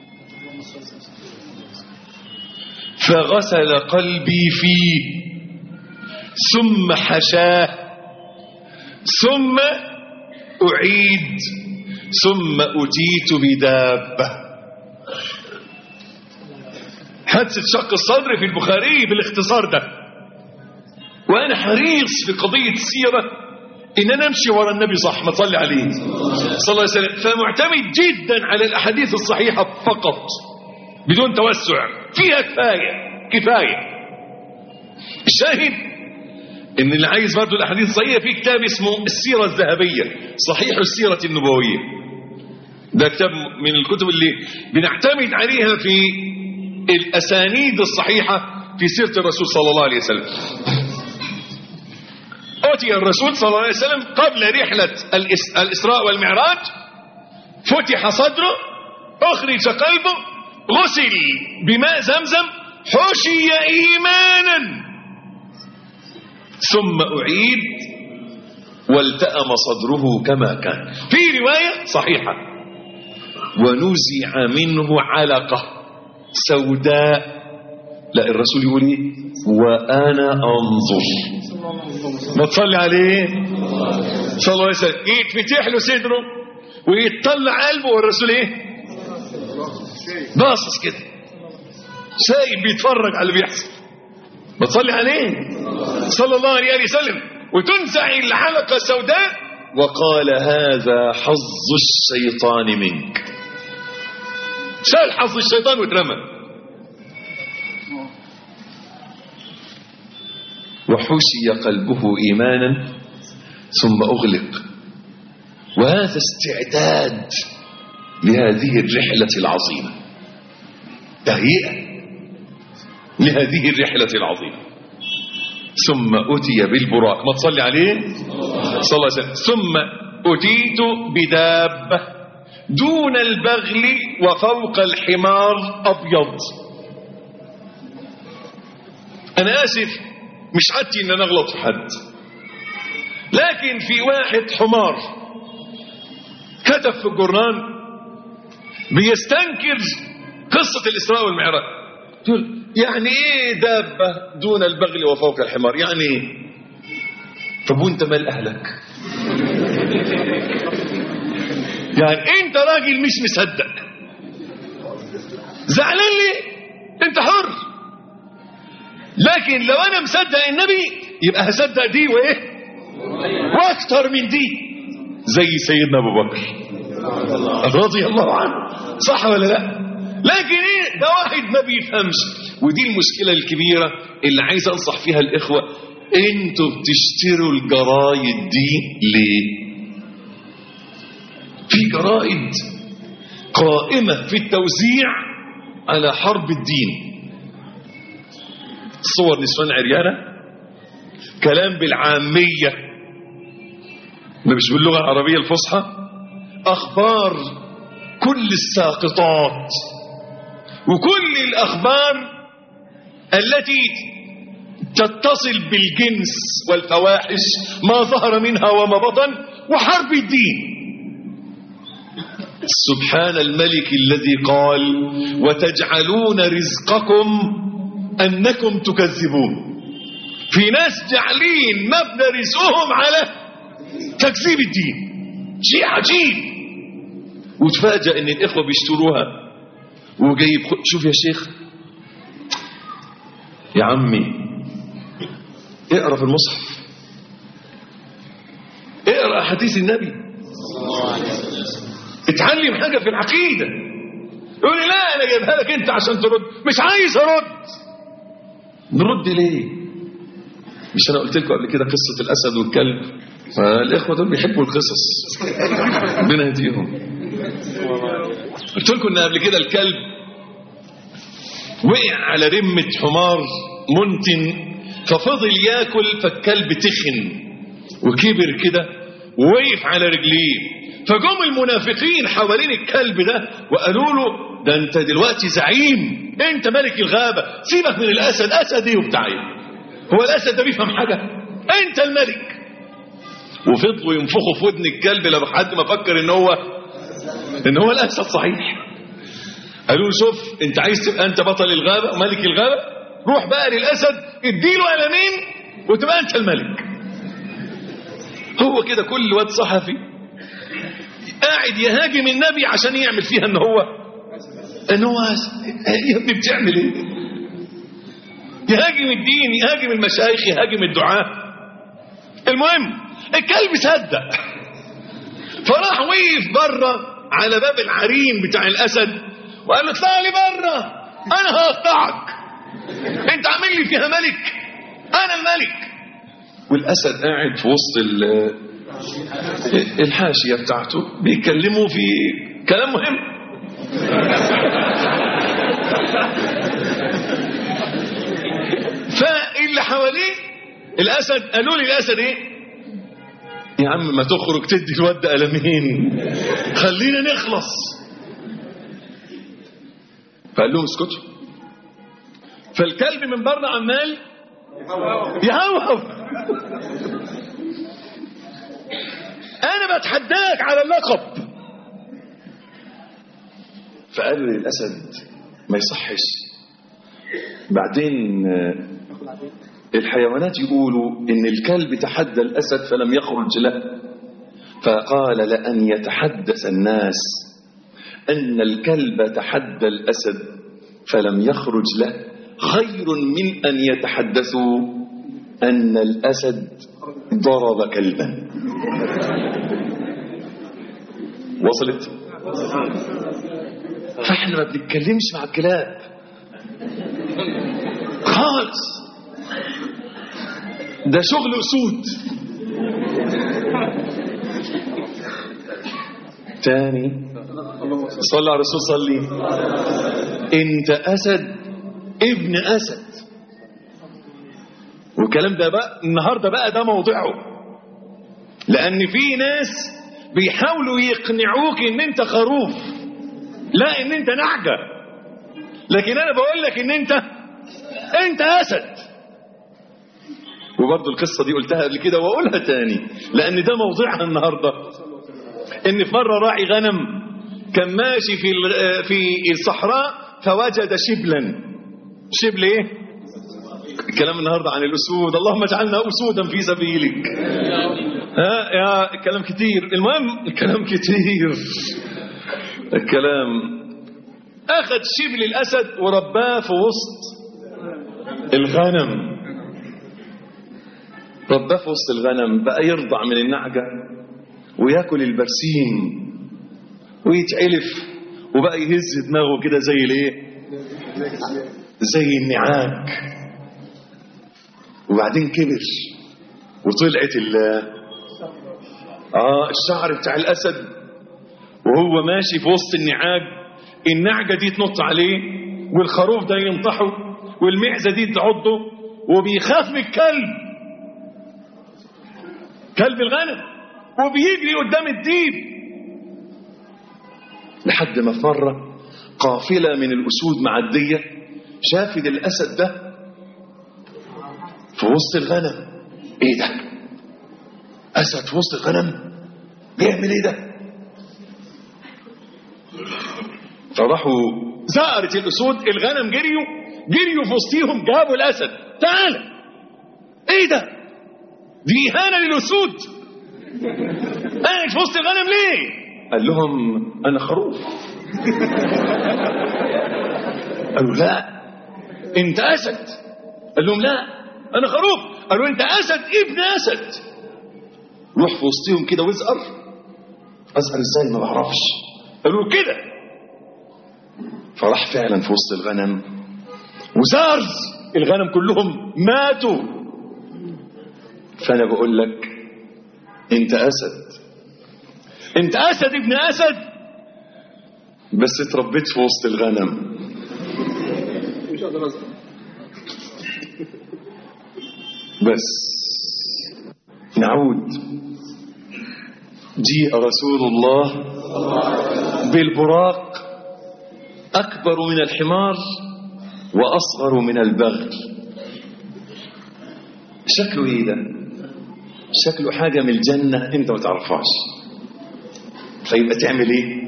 فغسل قلبي فيه ثم حشاه ثم أعيد ثم أتيت بدابة حادثة شق الصدر في البخاري بالاختصار ده وأنا حريص في قضية السيرة إن أنا أمشي ورا النبي صح ما تصلي عليه صلى الله عليه وسلم فمعتمد جدا على الأحاديث الصحيحة فقط بدون توسع فيها كفاية كفاية الشاهد ان اللي عايز برضه الاحاديث الصحيحه في كتاب اسمه السيره الذهبيه صحيح السيره النبويه ده كتاب من الكتب اللي بنعتمد عليها في الاسانيد الصحيحه في سيره الرسول صلى الله عليه وسلم أتي الرسول صلى الله عليه وسلم قبل رحلة الإس- الإسراء والمعراج فتح صدره أخرج قلبه غسل بماء زمزم حشي إيمانا ثم أعيد والتأم صدره كما كان في رواية صحيحة ونزع منه علقة سوداء لا الرسول يقول ايه وأنا أنظر ما تصلي عليه صلى الله عليه وسلم يتفتح له صدره ويطلع قلبه والرسول ايه باصص كده سايب بيتفرج على اللي بيحصل ما تصلي عليه صلى الله عليه وسلم وتنزع الحلقة السوداء وقال هذا حظ الشيطان منك شال حظ الشيطان واترمى وحشي قلبه إيمانا ثم أغلق وهذا استعداد لهذه الرحلة العظيمة تهيئة لهذه الرحلة العظيمة ثم أتي بالبراق ما تصلي عليه صلى الله عليه وسلم ثم أتيت بدابة دون البغل وفوق الحمار أبيض أنا آسف مش حدي إن أنا أغلط في حد لكن في واحد حمار كتب في الجرنان بيستنكر قصة الإسراء والمعراج يقول يعني ايه دابة دون البغل وفوق الحمار يعني ايه طب وانت مال اهلك يعني انت راجل مش مصدق زعلان ليه انت حر لكن لو انا مصدق النبي يبقى هصدق دي وايه واكتر من دي زي سيدنا ابو بكر رضي الله عنه صح ولا لا لكن ايه ده واحد ما بيفهمش ودي المشكلة الكبيرة اللي عايز انصح فيها الاخوة انتوا بتشتروا الجرايد دي ليه في جرائد قائمة في التوزيع على حرب الدين صور نسوان عريانة كلام بالعامية ما مش باللغة العربية الفصحى أخبار كل الساقطات وكل الأخبار التي تتصل بالجنس والفواحش ما ظهر منها وما بطن وحرب الدين سبحان الملك الذي قال وتجعلون رزقكم أنكم تكذبون في ناس جعلين مبنى رزقهم على تكذيب الدين شيء عجيب وتفاجأ ان الاخوة بيشتروها وجايب خ- شوف يا شيخ يا عمي اقرا في المصحف اقرا احاديث النبي اتعلم حاجة في العقيدة يقول لي لا انا جايبها لك انت عشان ترد مش عايز ارد نرد ليه مش انا قلت لكم قبل كده قصة الاسد والكلب فالاخوة دول بيحبوا القصص ربنا يهديهم قلت لكم ان قبل كده الكلب وقع على رمة حمار منتن ففضل ياكل فالكلب تخن وكبر كده ووقف على رجليه فجم المنافقين حوالين الكلب ده وقالوا له ده انت دلوقتي زعيم انت ملك الغابة سيبك من الاسد اسد ايه وبتاع ايه هو الاسد ده بيفهم حاجة انت الملك وفضلوا ينفخوا في ودن الكلب لحد ما فكر ان هو ان هو الاسد صحيح قالوا له شوف انت عايز تبقى انت بطل الغابة وملك الغابة روح بقى للاسد اديله قلمين وتبقى انت الملك هو كده كل واد صحفي قاعد يهاجم النبي عشان يعمل فيها ان هو ان هو أسد. يا ابني بتعمل ايه يهاجم الدين يهاجم المشايخ يهاجم الدعاة المهم الكلب صدق فراح وقف بره على باب العرين بتاع الاسد وقال له اطلع لي بره انا هقطعك انت عامل لي فيها ملك انا الملك والاسد قاعد في وسط ال- الحاشيه بتاعته بيتكلموا في كلام مهم فاللي حواليه الاسد قالوا لي الاسد ايه يا عم ما تخرج تدي الواد ده قلمين خلينا نخلص فقال لهم اسكتوا فالكلب من بره عمال يهوهو انا بتحداك على اللقب فقال للاسد ما يصحش بعدين آه، الحيوانات يقولوا ان الكلب تحدى الاسد فلم يخرج له فقال لان يتحدث الناس ان الكلب تحدى الاسد فلم يخرج له خير من ان يتحدثوا ان الاسد ضرب كلبا وصلت فاحنا ما بنتكلمش مع الكلاب خالص ده شغل اسود تاني صلى على الرسول صلي انت اسد ابن اسد والكلام ده بقى النهارده بقى ده موضعه لان في ناس بيحاولوا يقنعوك ان انت خروف لا ان انت نعجه لكن انا بقول لك ان انت انت اسد وبرضه القصه دي قلتها قبل كده واقولها تاني لان ده موضوعها النهارده ان في مره راعي غنم كان ماشي في ال- في الصحراء فوجد شبلا شبل ايه الكلام النهارده عن الاسود اللهم اجعلنا اسودا في سبيلك ها يا الكلام كتير المهم الكلام كتير الكلام اخذ شبل الاسد ورباه في وسط الغنم رباه في وسط الغنم بقى يرضع من النعجة وياكل البرسيم ويتعلف وبقى يهز دماغه كده زي الايه زي النعاج وبعدين كبر وطلعت ال اه الشعر بتاع الاسد وهو ماشي في وسط النعاج النعجه دي تنط عليه والخروف ده ينطحه والمعزه دي تعضه وبيخاف من الكلب كلب الغنم وبيجري قدام الديب لحد ما في مره قافله من الاسود معديه شافت الاسد ده في وسط الغنم ايه ده اسد في وسط الغنم بيعمل ايه ده فراحوا زقرت الاسود الغنم جريوا جريوا في وسطيهم جابوا الاسد تعال ايه ده دي اهانه للاسود قاعد في وسط الغنم ليه قال لهم انا خروف قالوا لا انت اسد قال لهم لا انا خروف قالوا انت اسد ابن اسد روح في وسطهم كده وازقر ازقر ازاي ما بعرفش قالوا له كده فراح فعلا في وسط الغنم وزارز الغنم كلهم ماتوا فانا بقول لك انت اسد انت اسد ابن اسد بس اتربيت في وسط الغنم بس نعود جيء رسول الله بالبراق أكبر من الحمار وأصغر من البغل شكله إيه ده شكله حاجة من الجنة أنت ما تعرفهاش فيبقى تعمل إيه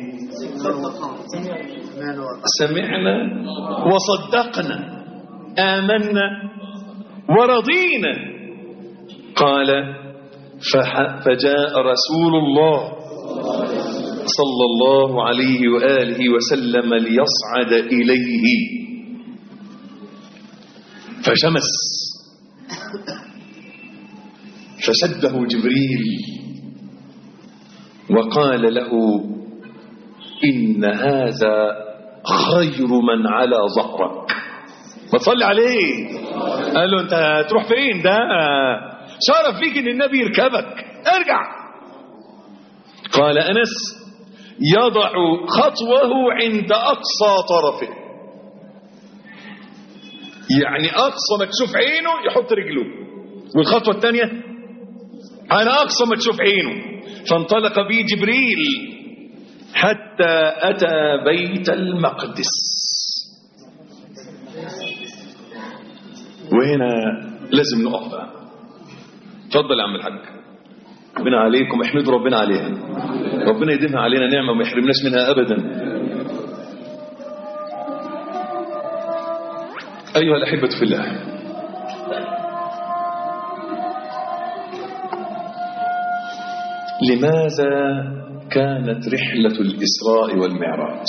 سمعنا وصدقنا آمنا ورضينا قال فح- فجاء رسول الله صلى الله عليه وآله وسلم ليصعد إليه فشمس فشده جبريل وقال له إن هذا خير من على ظهرك ما تصلي عليه قال له انت هتروح فين ده شرف فيك ان النبي يركبك ارجع قال انس يضع خطوه عند اقصى طرفه يعني اقصى ما تشوف عينه يحط رجله والخطوه الثانيه على اقصى ما تشوف عينه فانطلق به جبريل حتى اتى بيت المقدس وهنا لازم نقف بقى اتفضل يا عم الحاج ربنا عليكم احمدوا ربنا عليها ربنا يديمها علينا نعمه وما يحرمناش منها ابدا ايها الاحبه في الله لماذا كانت رحله الاسراء والمعراج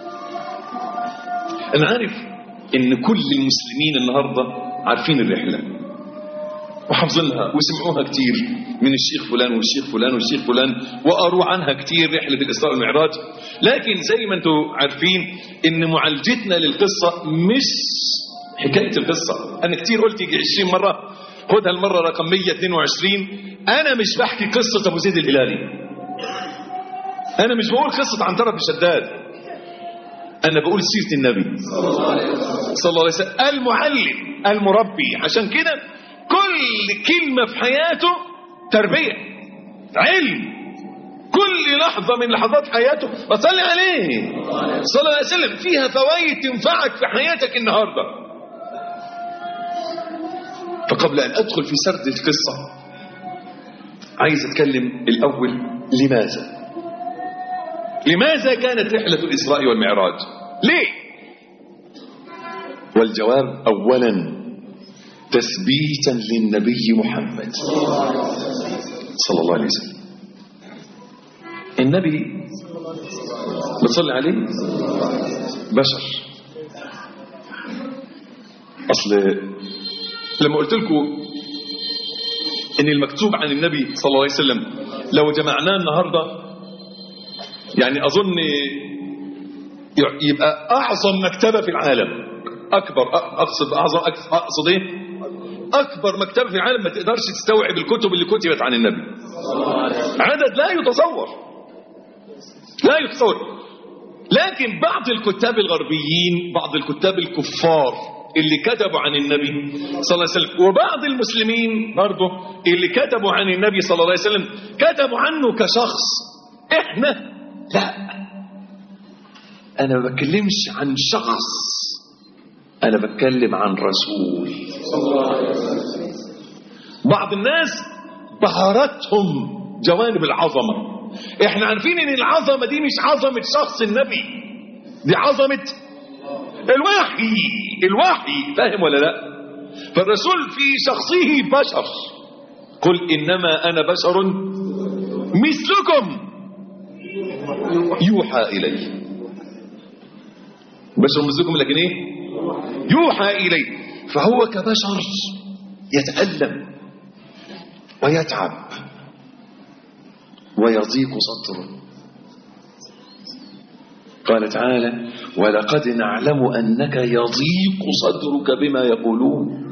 انا عارف ان كل المسلمين النهارده عارفين الرحله وحافظينها وسمعوها كتير من الشيخ فلان والشيخ فلان والشيخ فلان وقروا عنها كتير رحلة الإسراء والمعراج لكن زي ما انتم عارفين ان معالجتنا للقصة مش حكاية القصة أنا كتير قلت يجي 20 مرة خدها المرة رقم 122 أنا مش بحكي قصة أبو زيد الهلالي أنا مش بقول قصة عنترة بن شداد أنا بقول سيرة النبي صلى الله عليه وسلم المعلم المربي عشان كده كل كلمة في حياته تربية علم كل لحظة من لحظات حياته وصلي عليه صلى الله عليه وسلم فيها فوائد تنفعك في حياتك النهاردة فقبل أن أدخل في سرد القصة عايز أتكلم الأول لماذا لماذا كانت رحلة الإسراء والمعراج ليه والجواب أولا تثبيتا للنبي محمد صلى الله عليه وسلم النبي بتصلي عليه بشر اصل لما قلت لكم ان المكتوب عن النبي صلى الله عليه وسلم لو جمعناه النهارده يعني اظن يبقى أعظم مكتبة في العالم أكبر أ- أقصد أعظم أك- أقصد إيه أكبر مكتبة في العالم ما تقدرش تستوعب الكتب اللي كتبت عن النبي عدد لا يتصور لا يتصور لكن بعض الكتاب الغربيين بعض الكتاب الكفار اللي كتبوا عن النبي صلى الله عليه وسلم وبعض المسلمين برضه اللي كتبوا عن النبي صلى الله عليه وسلم كتبوا عنه كشخص احنا لا انا ما بتكلمش عن شخص انا بتكلم عن رسول بعض الناس بهرتهم جوانب العظمه احنا عارفين ان العظمه دي مش عظمه شخص النبي دي عظمه الوحي الوحي فاهم ولا لا فالرسول في شخصه بشر قل انما انا بشر مثلكم يوحى الي بشر مثلكم لكن ايه يوحى الي فهو كبشر يتالم ويتعب ويضيق صدره قال تعالى ولقد نعلم أنك يضيق صدرك بما يقولون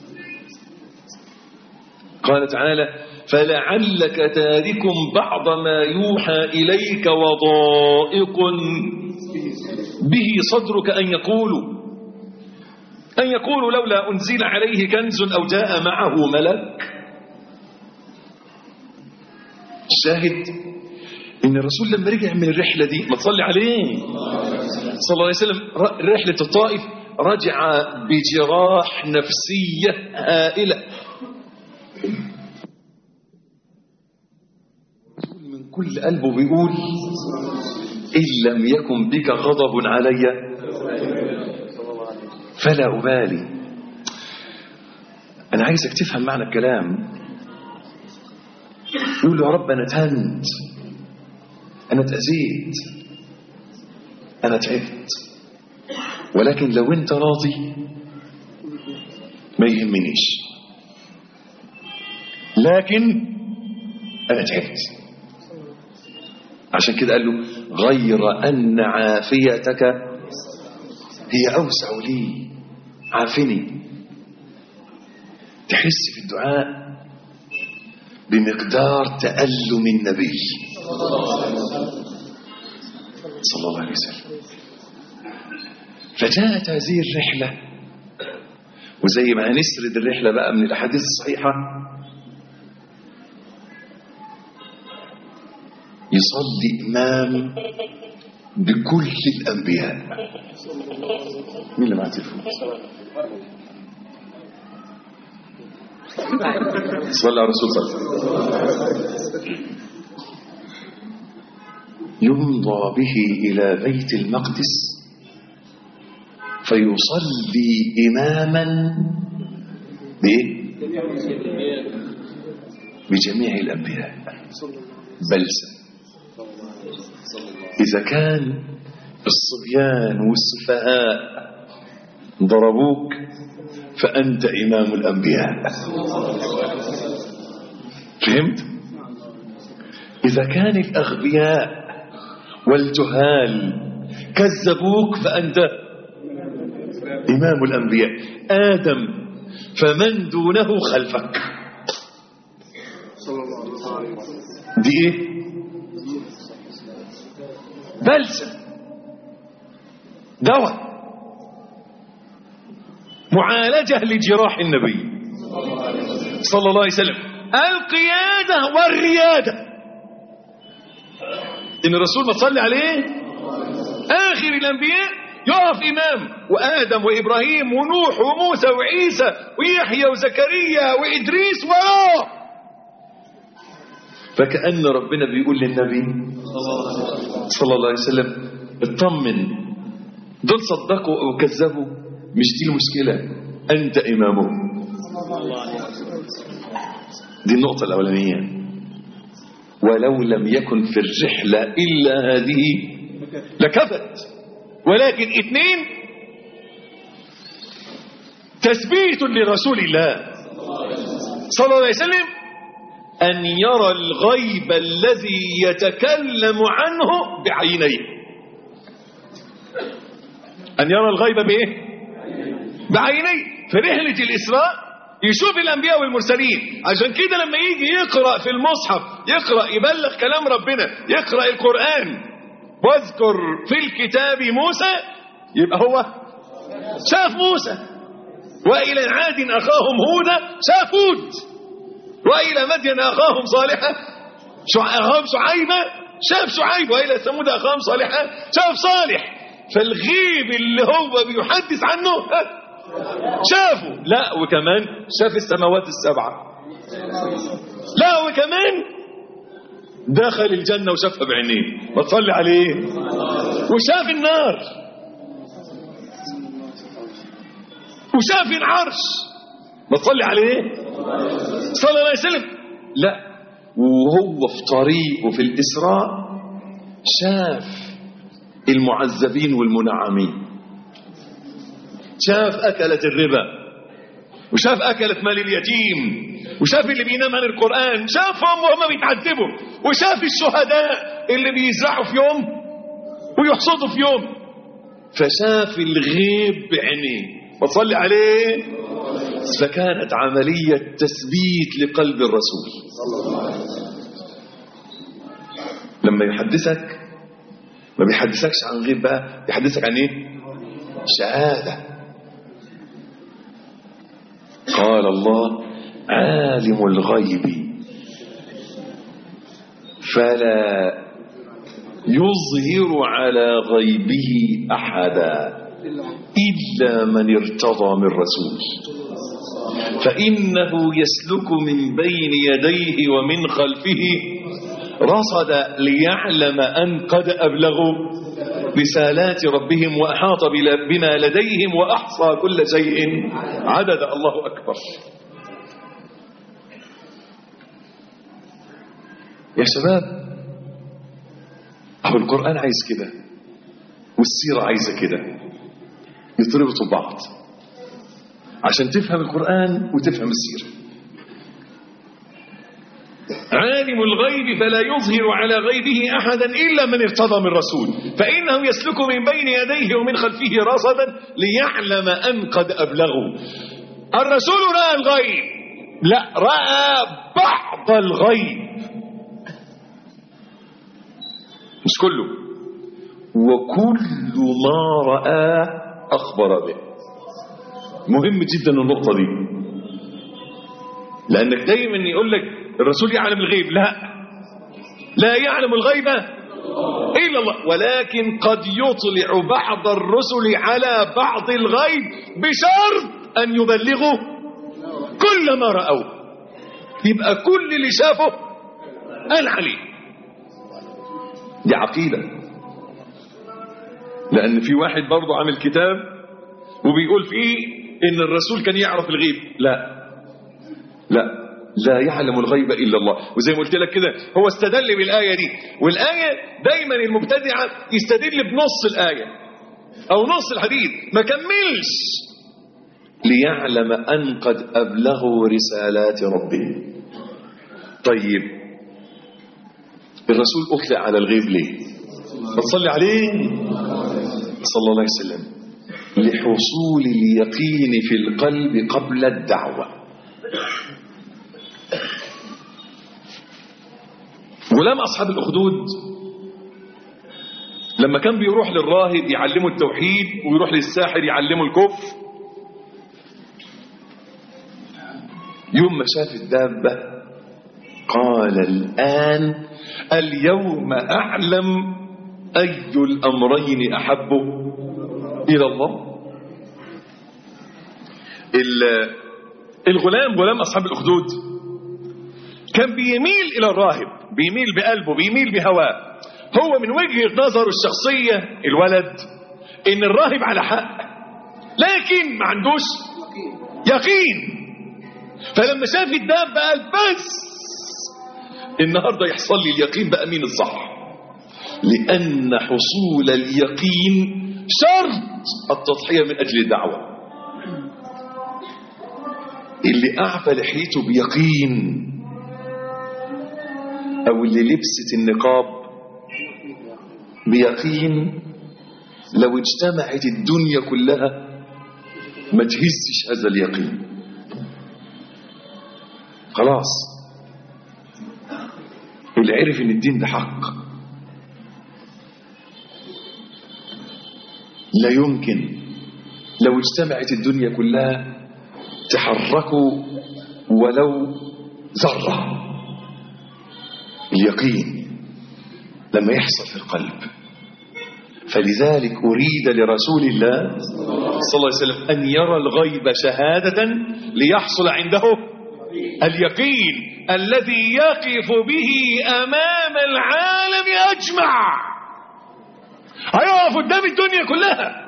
قال تعالى فلعلك تارك بعض ما يوحى إليك وضائق به صدرك أن يقولوا أن يقولوا لولا أنزل عليه كنز أو جاء معه ملك الشاهد ان الرسول لما رجع من الرحله دي ما تصلي عليه صلى الله عليه وسلم ر- رحله الطائف رجع بجراح نفسيه هائله من كل قلبه بيقول ان لم يكن بك غضب علي فلا ابالي انا عايزك تفهم معنى الكلام يقول له يا رب انا اتهنت انا اتاذيت انا تعبت ولكن لو انت راضي ما يهمنيش لكن انا تعبت عشان كده قال له غير ان عافيتك هي اوسع لي عافني تحس في الدعاء بمقدار تألم النبي صلى الله عليه وسلم فجاءت هذه الرحلة وزي ما هنسرد الرحلة بقى من الأحاديث الصحيحة يصلي إمام بكل الأنبياء مين اللي معاه تليفون؟ صلى على الرسول صلى الله عليه وسلم يمضى به إلى بيت المقدس فيصلي إماما بإيه؟ بجميع الأنبياء بلسة إذا كان الصبيان والسفهاء ضربوك فأنت إمام الأنبياء فهمت؟ إذا كان الأغبياء والجهال كذبوك فأنت إمام الأنبياء آدم فمن دونه خلفك دي إيه؟ بلسة دواء معالجة لجراح النبي صلى الله عليه وسلم القيادة والريادة إن الرسول ما صلي عليه آخر الأنبياء يقف إمام وآدم وإبراهيم ونوح وموسى وعيسى ويحيى وزكريا وإدريس وراه فكأن ربنا بيقول للنبي صلى الله عليه وسلم اطمن دول صدقوا أو كذبوا مش دي المشكلة أنت إمامهم دي النقطة الأولانية ولو لم يكن في الرحلة إلا هذه لكفت ولكن اثنين تثبيت لرسول الله صلى الله عليه وسلم أن يرى الغيب الذي يتكلم عنه بعينيه أن يرى الغيب بإيه بعينيه في رحلة الإسراء يشوف الأنبياء والمرسلين عشان كده لما يجي يقرأ في المصحف يقرأ يبلغ كلام ربنا يقرأ القرآن واذكر في الكتاب موسى يبقى هو شاف موسى وإلى عاد أخاهم هودا شاف هود وإلى مدين أخاهم صالحا شع- أخاهم شعيبة شاف شعيب وإلى ثمود أخاهم صالحا شاف صالح فالغيب اللي هو بيحدث عنه ها، شافه لا وكمان شاف السماوات السبعة لا وكمان دخل الجنة وشافها بعينيه ما تصلي عليه وشاف النار وشاف العرش ما تصلي عليه صلى الله عليه وسلم لا وهو في طريقه في الإسراء شاف المعذبين والمنعمين شاف أكلة الربا وشاف أكلة مال اليتيم وشاف اللي بينام عن القرآن شافهم وهم بيتعذبوا وشاف الشهداء اللي بيزرعوا في يوم ويحصدوا في يوم فشاف الغيب بعينيه وصلي عليه فكانت عملية تثبيت لقلب الرسول لما يحدثك ما بيحدثكش عن غيب بقى بيحدثك عن ايه شهادة قال الله عالم الغيب فلا يظهر على غيبه أحدا إلا من ارتضى من رسول فإنه يسلك من بين يديه ومن خلفه رصد ليعلم أن قد أبلغوا رسالات ربهم وأحاط بلا- بما لديهم وأحصى كل شيء عدد الله أكبر يا شباب أهو القرآن عايز كده والسيرة عايزة كده يتربطوا ببعض عشان تفهم القرآن وتفهم السيرة عالم الغيب فلا يظهر على غيبه أحدا إلا من ارتضى من رسول فإنه يسلك من بين يديه ومن خلفه رصدا ليعلم أن قد أبلغوا الرسول رأى الغيب لا رأى بعض الغيب مش كله وكل ما رآه أخبر به مهم جدا النقطة دي لأنك دايما يقول لك الرسول يعلم الغيب لا لا يعلم الغيب إلا الله ولكن قد يطلع بعض الرسل على بعض الغيب بشرط أن يبلغوا كل ما رأوه يبقى كل اللي شافه قال عليه دي عقيدة لأن في واحد برضه عامل كتاب وبيقول فيه إن الرسول كان يعرف الغيب لا لا لا يعلم الغيب إلا الله وزي ما قلت لك كده هو استدل بالآية دي والآية دايما المبتدعة يستدل بنص الآية أو نص الحديث ما كملش ليعلم أن قد أبلغوا رسالات ربهم طيب الرسول أطلع على الغيب ليه تصلي عليه صلى الله عليه وسلم لحصول اليقين في القلب قبل الدعوة غلام أصحاب الأخدود لما كان بيروح للراهب يعلمه التوحيد ويروح للساحر يعلمه الكفر يوم ما شاف الدابة قال الآن اليوم أعلم أي الأمرين أحب إلى الله ال- الغلام غلام أصحاب الأخدود كان بيميل إلى الراهب بيميل بقلبه بيميل بهواه هو من وجهة نظره الشخصية الولد إن الراهب على حق لكن ما عندوش يقين فلما شاف الدابة قال بس النهاردة يحصل لي اليقين بقى مين الصح لأن حصول اليقين شرط التضحية من أجل الدعوة اللي أعفى لحيته بيقين أو اللي لبست النقاب بيقين لو اجتمعت الدنيا كلها ما تهزش هذا اليقين خلاص اللي عرف ان الدين ده حق لا يمكن لو اجتمعت الدنيا كلها تحركوا ولو ذرة اليقين لما يحصل في القلب فلذلك أريد لرسول الله صلى الله عليه وسلم أن يرى الغيب شهادة ليحصل عنده اليقين الذي يقف به أمام العالم أجمع هيقف قدام الدنيا كلها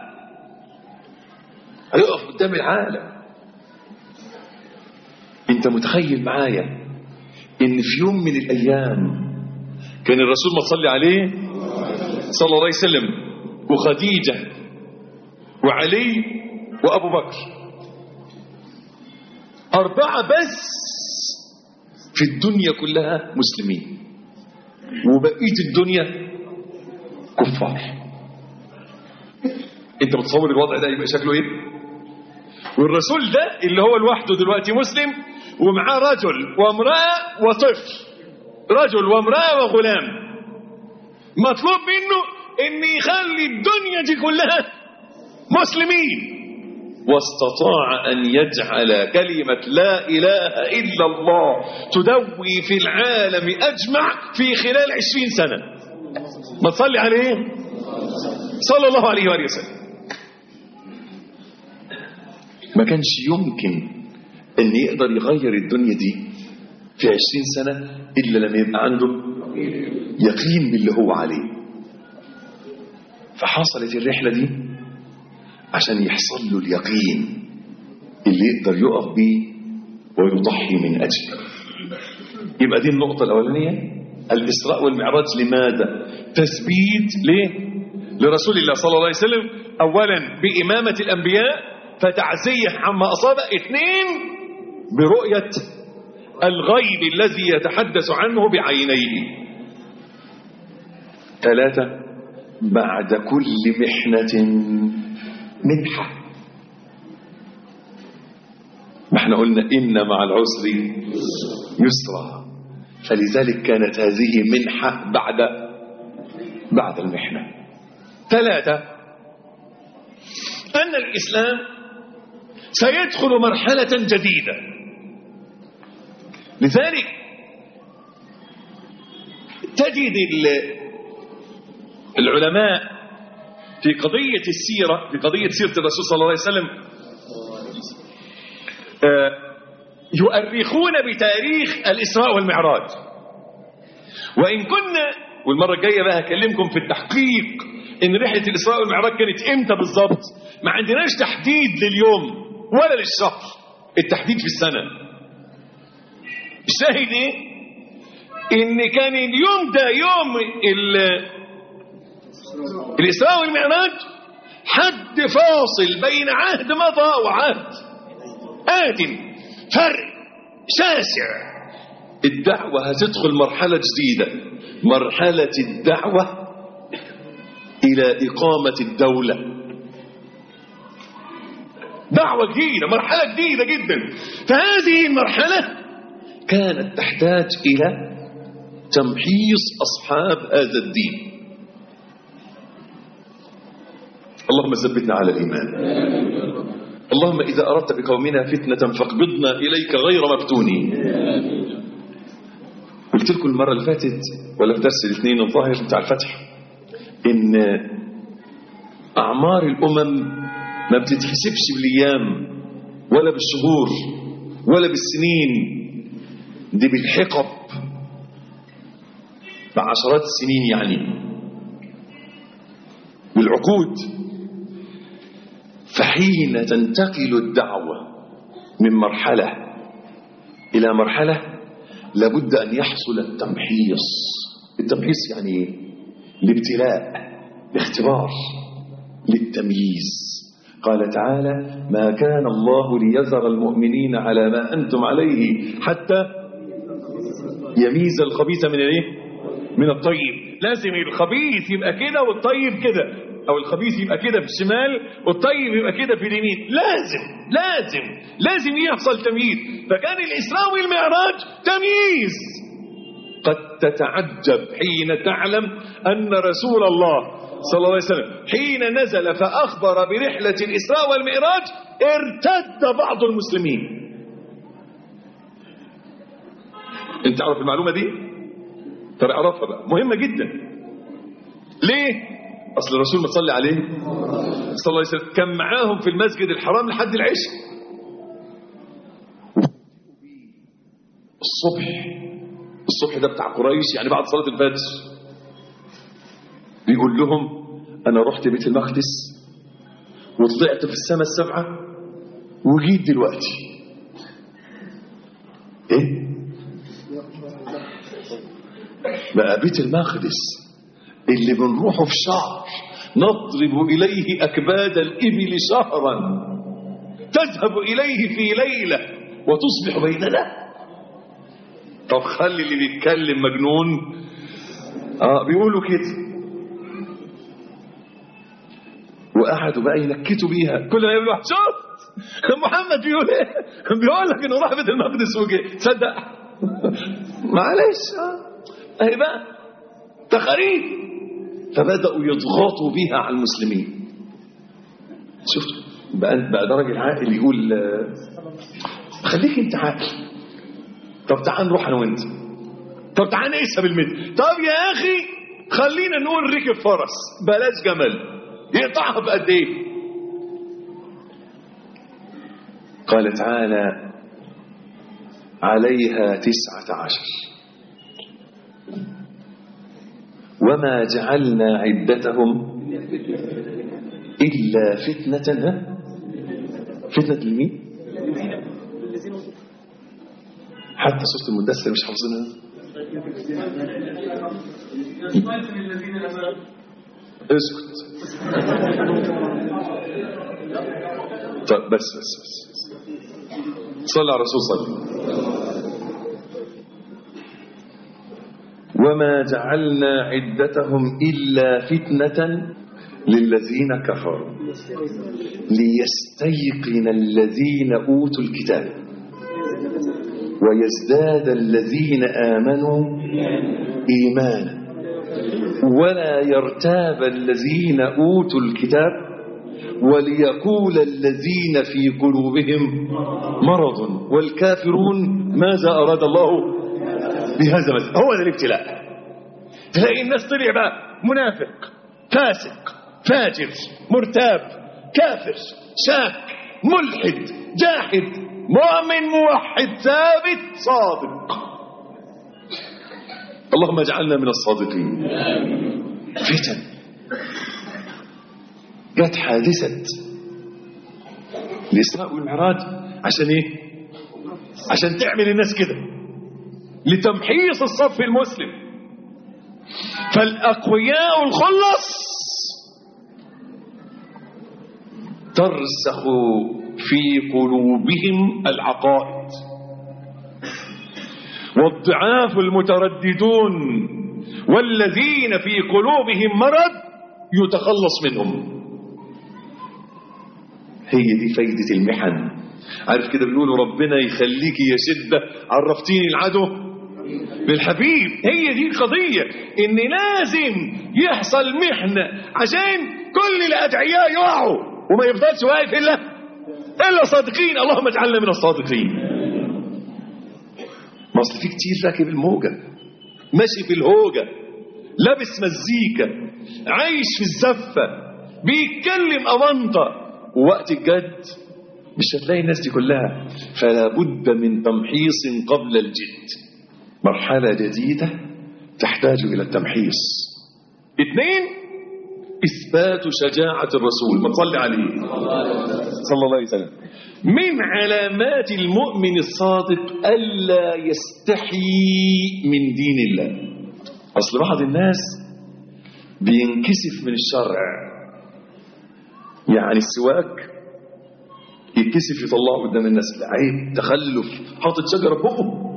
هيقف قدام العالم انت متخيل معايا ان في يوم من الايام كان الرسول ما تصلي عليه صلى الله عليه وسلم وخديجة وعلي وأبو بكر أربعة بس في الدنيا كلها مسلمين وبقية الدنيا كفار انت متصور الوضع ده يبقى شكله ايه والرسول ده اللي هو لوحده دلوقتي مسلم ومعاه رجل وامرأة وطفل رجل وامرأة وغلام مطلوب منه ان يخلي الدنيا دي كلها مسلمين واستطاع ان يجعل كلمة لا اله الا الله تدوي في العالم اجمع في خلال عشرين سنة ما تصلي عليه صلى الله عليه وآله وسلم ما كانش يمكن ان يقدر يغير الدنيا دي في عشرين سنة الا لما يبقى عنده يقين باللي هو عليه فحصلت الرحلة دي عشان يحصل له اليقين اللي يقدر يقف بيه ويضحي من أجله يبقى دي النقطة الأولانية الإسراء والمعراج لماذا تثبيت ليه لرسول الله صلى الله عليه وسلم أولا بإمامة الأنبياء فتعزيه عما أصاب اثنين برؤية الغيب الذي يتحدث عنه بعينيه ثلاثة بعد كل محنة منحة ما احنا قلنا إن مع العسر يسرا فلذلك كانت هذه منحة بعد بعد المحنة ثلاثة أن الإسلام سيدخل مرحلة جديدة لذلك تجد العلماء في قضية السيرة في قضية سيرة الرسول صلى الله عليه وسلم يؤرخون بتاريخ الإسراء والمعراج وإن كنا والمرة الجاية بقى هكلمكم في التحقيق إن رحلة الإسراء والمعراج كانت إمتى بالظبط ما عندناش تحديد لليوم ولا للشهر التحديد في السنة الشاهد إيه إن كان اليوم ده يوم الإسراء والمعراج حد فاصل بين عهد مضى وعهد آت فرق شاسع الدعوة هتدخل مرحلة جديدة مرحلة الدعوة إلى إقامة الدولة دعوة جديدة مرحلة جديدة جدا فهذه المرحلة كانت تحتاج إلى تمحيص أصحاب هذا الدين اللهم ثبتنا على الإيمان اللهم إذا أردت بقومنا فتنة فاقبضنا إليك غير مفتونين قلت لكم المرة اللي فاتت ولا في درس الاثنين الظاهر بتاع الفتح إن أعمار الأمم ما بتتحسبش بالأيام ولا بالشهور ولا بالسنين دي بالحقب بعشرات السنين يعني بالعقود فحين تنتقل الدعوة من مرحلة إلى مرحلة لابد أن يحصل التمحيص التمحيص يعني إيه؟ الابتلاء الاختبار للتمييز قال تعالى ما كان الله ليذر المؤمنين على ما أنتم عليه حتى يميز الخبيث من الايه من الطيب لازم الخبيث يبقى كده والطيب كده او الخبيث يبقى كده في الشمال والطيب يبقى كده في اليمين لازم لازم لازم يحصل تمييز فكان الاسراء والمعراج تمييز قد تتعجب حين تعلم ان رسول الله صلى الله عليه وسلم حين نزل فاخبر برحله الاسراء والمعراج ارتد بعض المسلمين انت تعرف المعلومه دي ترى اعرفها بقى مهمه جدا ليه اصل الرسول ما صلي عليه صلى الله عليه وسلم كان معاهم في المسجد الحرام لحد العشاء الصبح الصبح ده بتاع قريش يعني بعد صلاه الفجر بيقول لهم انا رحت بيت المقدس وطلعت في السماء السبعه وجيت دلوقتي ايه بقى بيت المقدس اللي بنروحه في شهر نضرب إليه أكباد الإبل شهرا تذهب إليه في ليلة وتصبح بيننا طب خلي اللي بيتكلم مجنون اه بيقولوا كده وقعدوا بقى ينكتوا بيها كل ما يقولوا واحد شفت محمد بيقول ايه بيقول لك انه راح بيت المقدس وجه تصدق معلش اه اهي بقى تخاريف فبدأوا يضغطوا بها على المسلمين شفت بقى بقى ده راجل عاقل يقول آه، خليك انت عاقل طب تعال نروح انا وانت طب تعال نقيسها بالمتر طب يا اخي خلينا نقول ركب فرس بلاش جمل يقطعها بقد ايه قال تعالى عليها تسعة عشر وما جعلنا عدتهم إلا فتنة ها؟ فتنة لمين؟ حتى سورة المدثر مش حافظينها اسكت طيب بس بس بس صلى على الرسول صلى وما جعلنا عدتهم إلا فتنة للذين كفروا ليستيقن الذين أوتوا الكتاب ويزداد الذين آمنوا إيمانا ولا يرتاب الذين أوتوا الكتاب وليقول الذين في قلوبهم مرض والكافرون ماذا أراد الله بهذا مثلا هو ده الابتلاء تلاقي الناس طلع بقى منافق فاسق فاجر مرتاب كافر شاك ملحد جاحد مؤمن موحد ثابت صادق اللهم اجعلنا من الصادقين فتن جت حادثة الإسراء والمعراج عشان إيه؟ عشان تعمل الناس كده لتمحيص الصف المسلم فالأقوياء الخلص ترسخ في قلوبهم العقائد والضعاف المترددون والذين في قلوبهم مرض يتخلص منهم هي دي فايدة المحن عارف كده بيقولوا ربنا يخليك يا شدة عرفتيني العدو بالحبيب هي دي القضية ان لازم يحصل محنة عشان كل الأدعياء يقعوا وما يفضلش واقف إلا إلا صادقين اللهم اجعلنا من الصادقين ما اصل في كتير راكب الموجة ماشي في الهوجة لابس مزيكا عايش في الزفة بيتكلم أونطة ووقت الجد مش هتلاقي الناس دي كلها فلا بد من تمحيص قبل الجد مرحلة جديدة تحتاج إلى التمحيص اثنين إثبات شجاعة الرسول ما تصلي عليه صلى الله عليه وسلم من علامات المؤمن الصادق ألا يستحي من دين الله أصل بعض الناس بينكسف من الشرع يعني السواك يتكسف يطلعه قدام الناس لا عيب تخلف حاطط شجرة بقه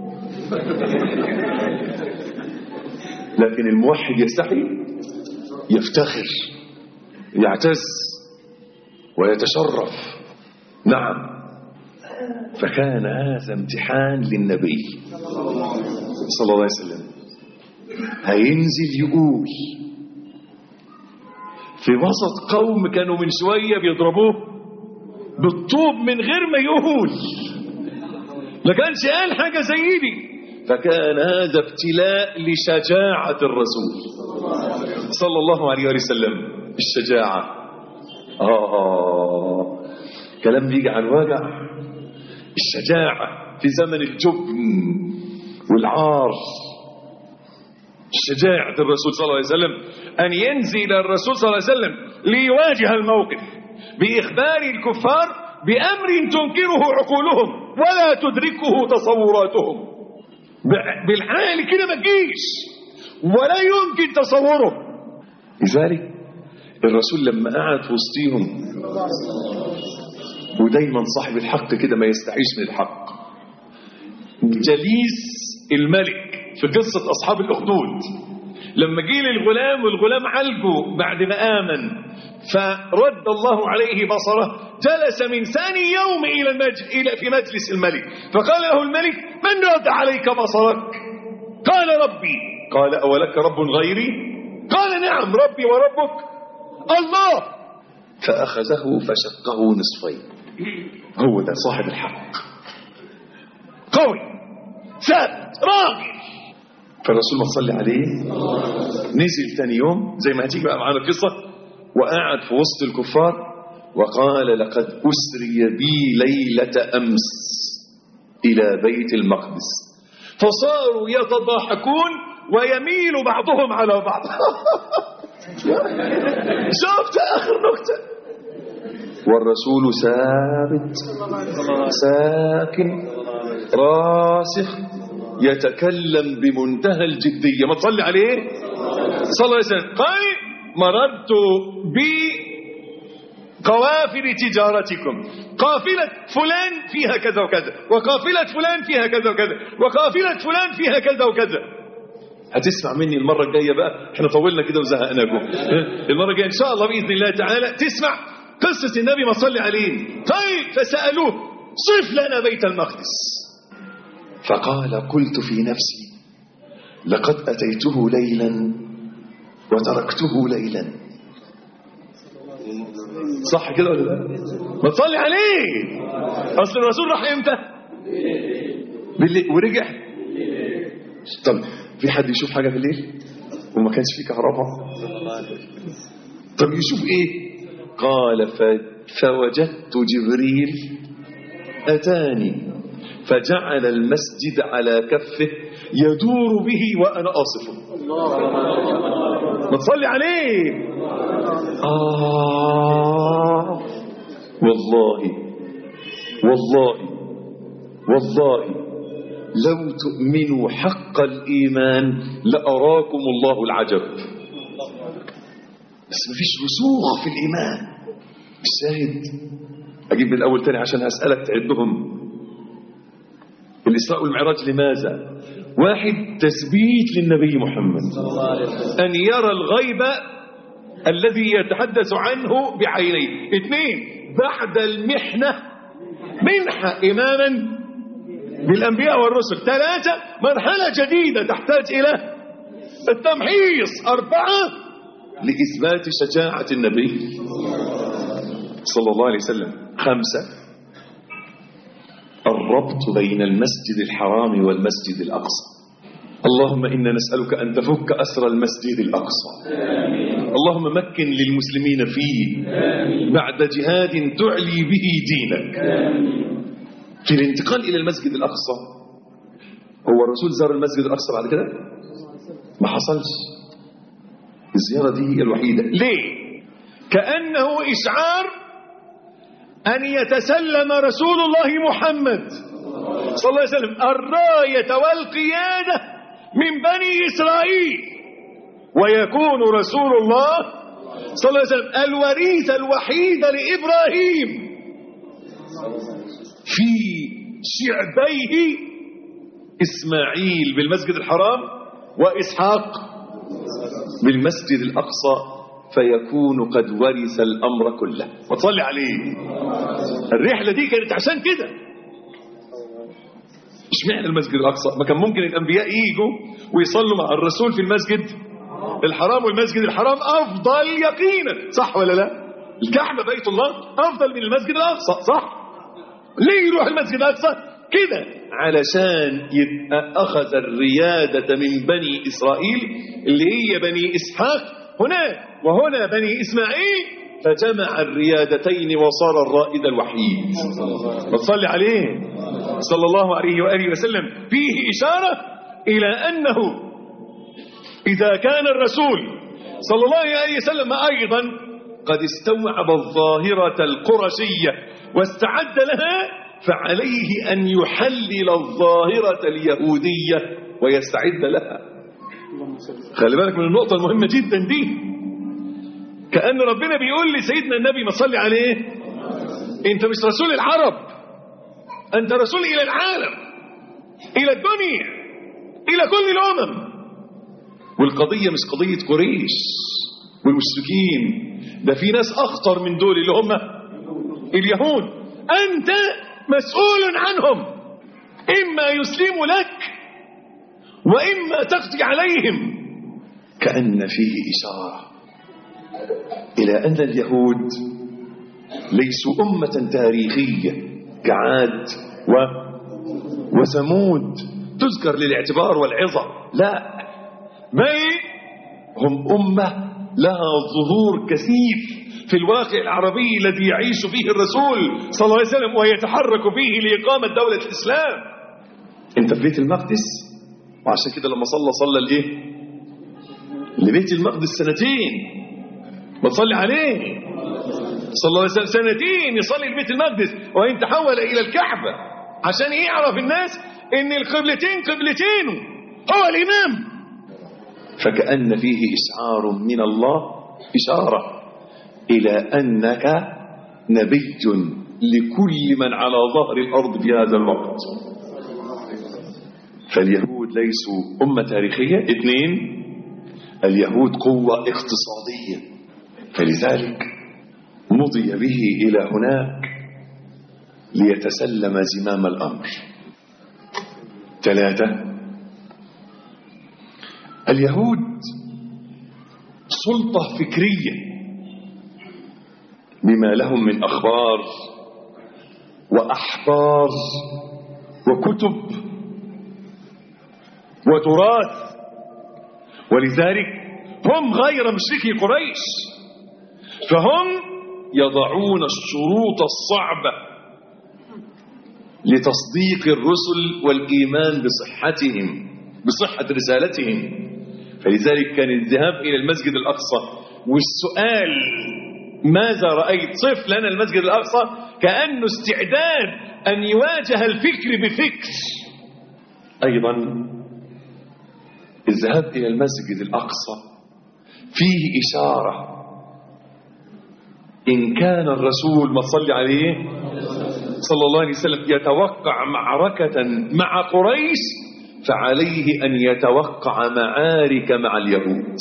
لكن الموحد يستحي يفتخر يعتز ويتشرف نعم فكان هذا امتحان للنبي صلى الله عليه وسلم هينزل يقول في وسط قوم كانوا من شوية بيضربوه بالطوب من غير ما يقول ما كانش قال حاجة زي دي فكان هذا ابتلاء لشجاعة الرسول صلى الله عليه وسلم الشجاعة آه كلام بيجي عن وجع الشجاعة في زمن الجبن والعار شجاعة الرسول صلى الله عليه وسلم أن ينزل الرسول صلى الله عليه وسلم ليواجه الموقف بإخبار الكفار بأمر تنكره عقولهم ولا تدركه تصوراتهم بالحال كده ما تجيش ولا يمكن تصوره لذلك الرسول لما قعد في وسطيهم ودايما صاحب الحق كده ما يستعيش من الحق جليس الملك في قصة أصحاب الأخدود لما جه للغلام والغلام عالجه بعد ما آمن فرد الله عليه بصره جلس من ثاني يوم إلى المجل إلى في مجلس الملك فقال له الملك من رد عليك بصرك قال ربي قال أولك رب غيري قال نعم ربي وربك الله فأخذه فشقه نصفين هو ده صاحب الحق قوي ثابت راجل فالرسول ما صلي عليه نزل ثاني يوم زي ما هتيجي بقى معانا القصة وقعد في وسط الكفار وقال لقد أسري بي ليلة أمس إلى بيت المقدس فصاروا يتضاحكون ويميل بعضهم على بعض شفت آخر نكتة والرسول ثابت ساكن راسخ يتكلم بمنتهى الجدية ما تصلي عليه صلى الله عليه وسلم قال مررت بقوافل تجارتكم قافلة فلان فيها كذا وكذا وقافلة فلان فيها كذا وكذا وقافلة فلان فيها كذا وكذا هتسمع مني المرة الجاية بقى احنا طولنا كده وزهقناكم المرة الجاية ان شاء الله بإذن الله تعالى تسمع قصة النبي ما صلي عليه طيب فسألوه صف لنا بيت المقدس فقال قلت في نفسي لقد أتيته ليلا وتركته ليلا صح كده ولا لا ما تصلي عليه اصل الرسول راح امتى بالليل ورجع طب في حد يشوف حاجه بالليل وما كانش فيه كهرباء طب يشوف ايه قال ف... فوجدت جبريل اتاني فجعل المسجد على كفه يدور به وانا اصفه ما تصلي عليه آه والله والله والله لو تؤمنوا حق الإيمان لأراكم الله العجب بس مفيش رسوخ في الإيمان الشاهد أجيب من الأول تاني عشان أسألك تعدهم الإسراء والمعراج لماذا واحد تثبيت للنبي محمد أن يرى الغيب الذي يتحدث عنه بعينيه اثنين بعد المحنة منحة إماما بالأنبياء والرسل ثلاثة مرحلة جديدة تحتاج إلى التمحيص أربعة لإثبات شجاعة النبي صلى الله عليه وسلم خمسة الربط بين المسجد الحرام والمسجد الأقصى اللهم إنا نسألك أن تفك أسر المسجد الأقصى اللهم مكن للمسلمين فيه بعد جهاد تعلي به دينك في الانتقال إلى المسجد الأقصى هو الرسول زار المسجد الأقصى بعد كده ما حصلش الزيارة دي هي الوحيدة ليه كأنه إشعار أن يتسلم رسول الله محمد صلى الله عليه وسلم الراية والقيادة من بني إسرائيل ويكون رسول الله صلى الله عليه وسلم الوريث الوحيد لإبراهيم في شعبيه إسماعيل بالمسجد الحرام وإسحاق بالمسجد الأقصى فيكون قد ورث الأمر كله وتصلي عليه الرحلة دي كانت عشان كده اشمعنى المسجد الأقصى ما كان ممكن الأنبياء يجوا ويصلوا مع الرسول في المسجد الحرام والمسجد الحرام أفضل يقينا صح ولا لا الكعبة بيت الله أفضل من المسجد الأقصى صح ليه يروح المسجد الأقصى كده علشان يبقى أخذ الريادة من بني إسرائيل اللي هي بني إسحاق هناك وهنا بني إسماعيل فجمع الريادتين وصار الرائد الوحيد وتصلي عليه صلى الله عليه وآله وسلم فيه إشارة إلى أنه إذا كان الرسول صلى الله عليه وسلم أيضا قد استوعب الظاهرة القرشية واستعد لها فعليه أن يحلل الظاهرة اليهودية ويستعد لها خلي بالك من النقطة المهمة جدا دي كأن ربنا بيقول لسيدنا النبي ما صلي عليه انت مش رسول العرب انت رسول الى العالم الى الدنيا الى كل الامم والقضية مش قضية قريش والمشركين ده في ناس اخطر من دول اللي هم اليهود انت مسؤول عنهم اما يسلموا لك واما تقضي عليهم كأن فيه اشاره إلى أن اليهود ليسوا أمة تاريخية كعاد و وثمود تذكر للاعتبار والعظة لا بل هم أمة لها ظهور كثيف في الواقع العربي الذي يعيش فيه الرسول صلى الله عليه وسلم ويتحرك فيه لإقامة دولة الإسلام انت في بيت المقدس وعشان كده لما صلى صلى الايه لبيت المقدس سنتين بتصلي عليه صلى الله عليه وسلم سنتين يصلي لبيت المقدس وإن تحول إلى الكعبة عشان يعرف الناس إن القبلتين قبلتينه هو الإمام فكأن فيه إشعار من الله إشارة إلى أنك نبي لكل من على ظهر الأرض في هذا الوقت فاليهود ليسوا أمة تاريخية اثنين اليهود قوة اقتصادية فلذلك مضي به إلى هناك ليتسلم زمام الأمر ثلاثة اليهود سلطة فكرية بما لهم من أخبار وأحبار وكتب وتراث ولذلك هم غير مشركي قريش فهم يضعون الشروط الصعبة لتصديق الرسل والإيمان بصحتهم بصحة رسالتهم فلذلك كان الذهاب إلى المسجد الأقصى والسؤال ماذا رأيت صف لنا المسجد الأقصى كأنه استعداد أن يواجه الفكر بفكر أيضا الذهاب إلى المسجد الأقصى فيه إشارة إن كان الرسول ما صلي عليه صلى الله عليه وسلم يتوقع معركة مع قريش فعليه أن يتوقع معارك مع اليهود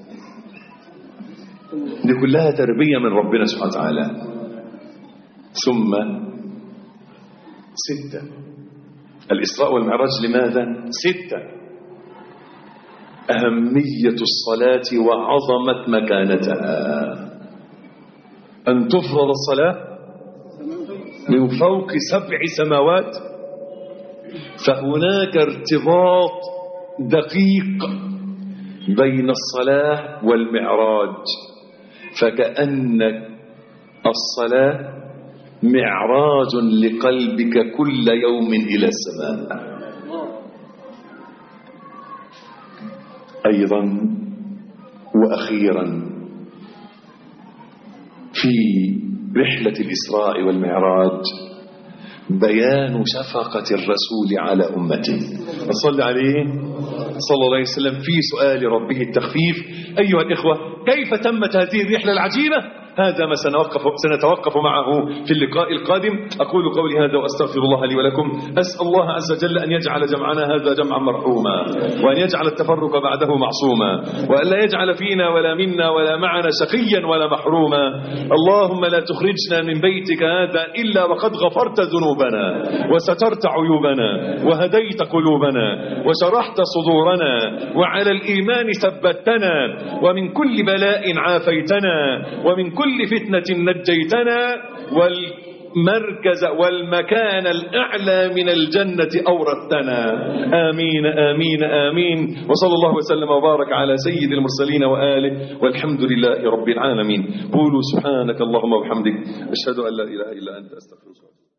دي كلها تربية من ربنا سبحانه وتعالى ثم ستة الإسراء والمعراج لماذا؟ ستة أهمية الصلاة وعظمة مكانتها أن تفرض الصلاة من فوق سبع سماوات فهناك ارتباط دقيق بين الصلاة والمعراج فكأن الصلاة معراج لقلبك كل يوم إلى السماء أيضا وأخيرا في رحلة الإسراء والمعراج بيان شفقة الرسول على أمته صلى عليه صلى الله عليه وسلم في سؤال ربه التخفيف أيها الإخوة كيف تمت هذه الرحلة العجيبة هذا ما سنوقف سنتوقف معه في اللقاء القادم أقول قولي هذا وأستغفر الله لي ولكم أسأل الله عز وجل أن يجعل جمعنا هذا جمعا مرحوما وأن يجعل التفرق بعده معصوما وأن لا يجعل فينا ولا منا ولا معنا شقيا ولا محروما اللهم لا تخرجنا من بيتك هذا إلا وقد غفرت ذنوبنا وسترت عيوبنا وهديت قلوبنا وشرحت صدورنا وعلى الإيمان ثبتنا ومن كل بلاء عافيتنا ومن كل فتنة نجيتنا والمركز والمكان الأعلى من الجنة أورثتنا آمين آمين آمين وصلى الله وسلم وبارك على سيد المرسلين وآله والحمد لله رب العالمين قولوا سبحانك اللهم وبحمدك أشهد أن لا إله إلا أنت أستغفرك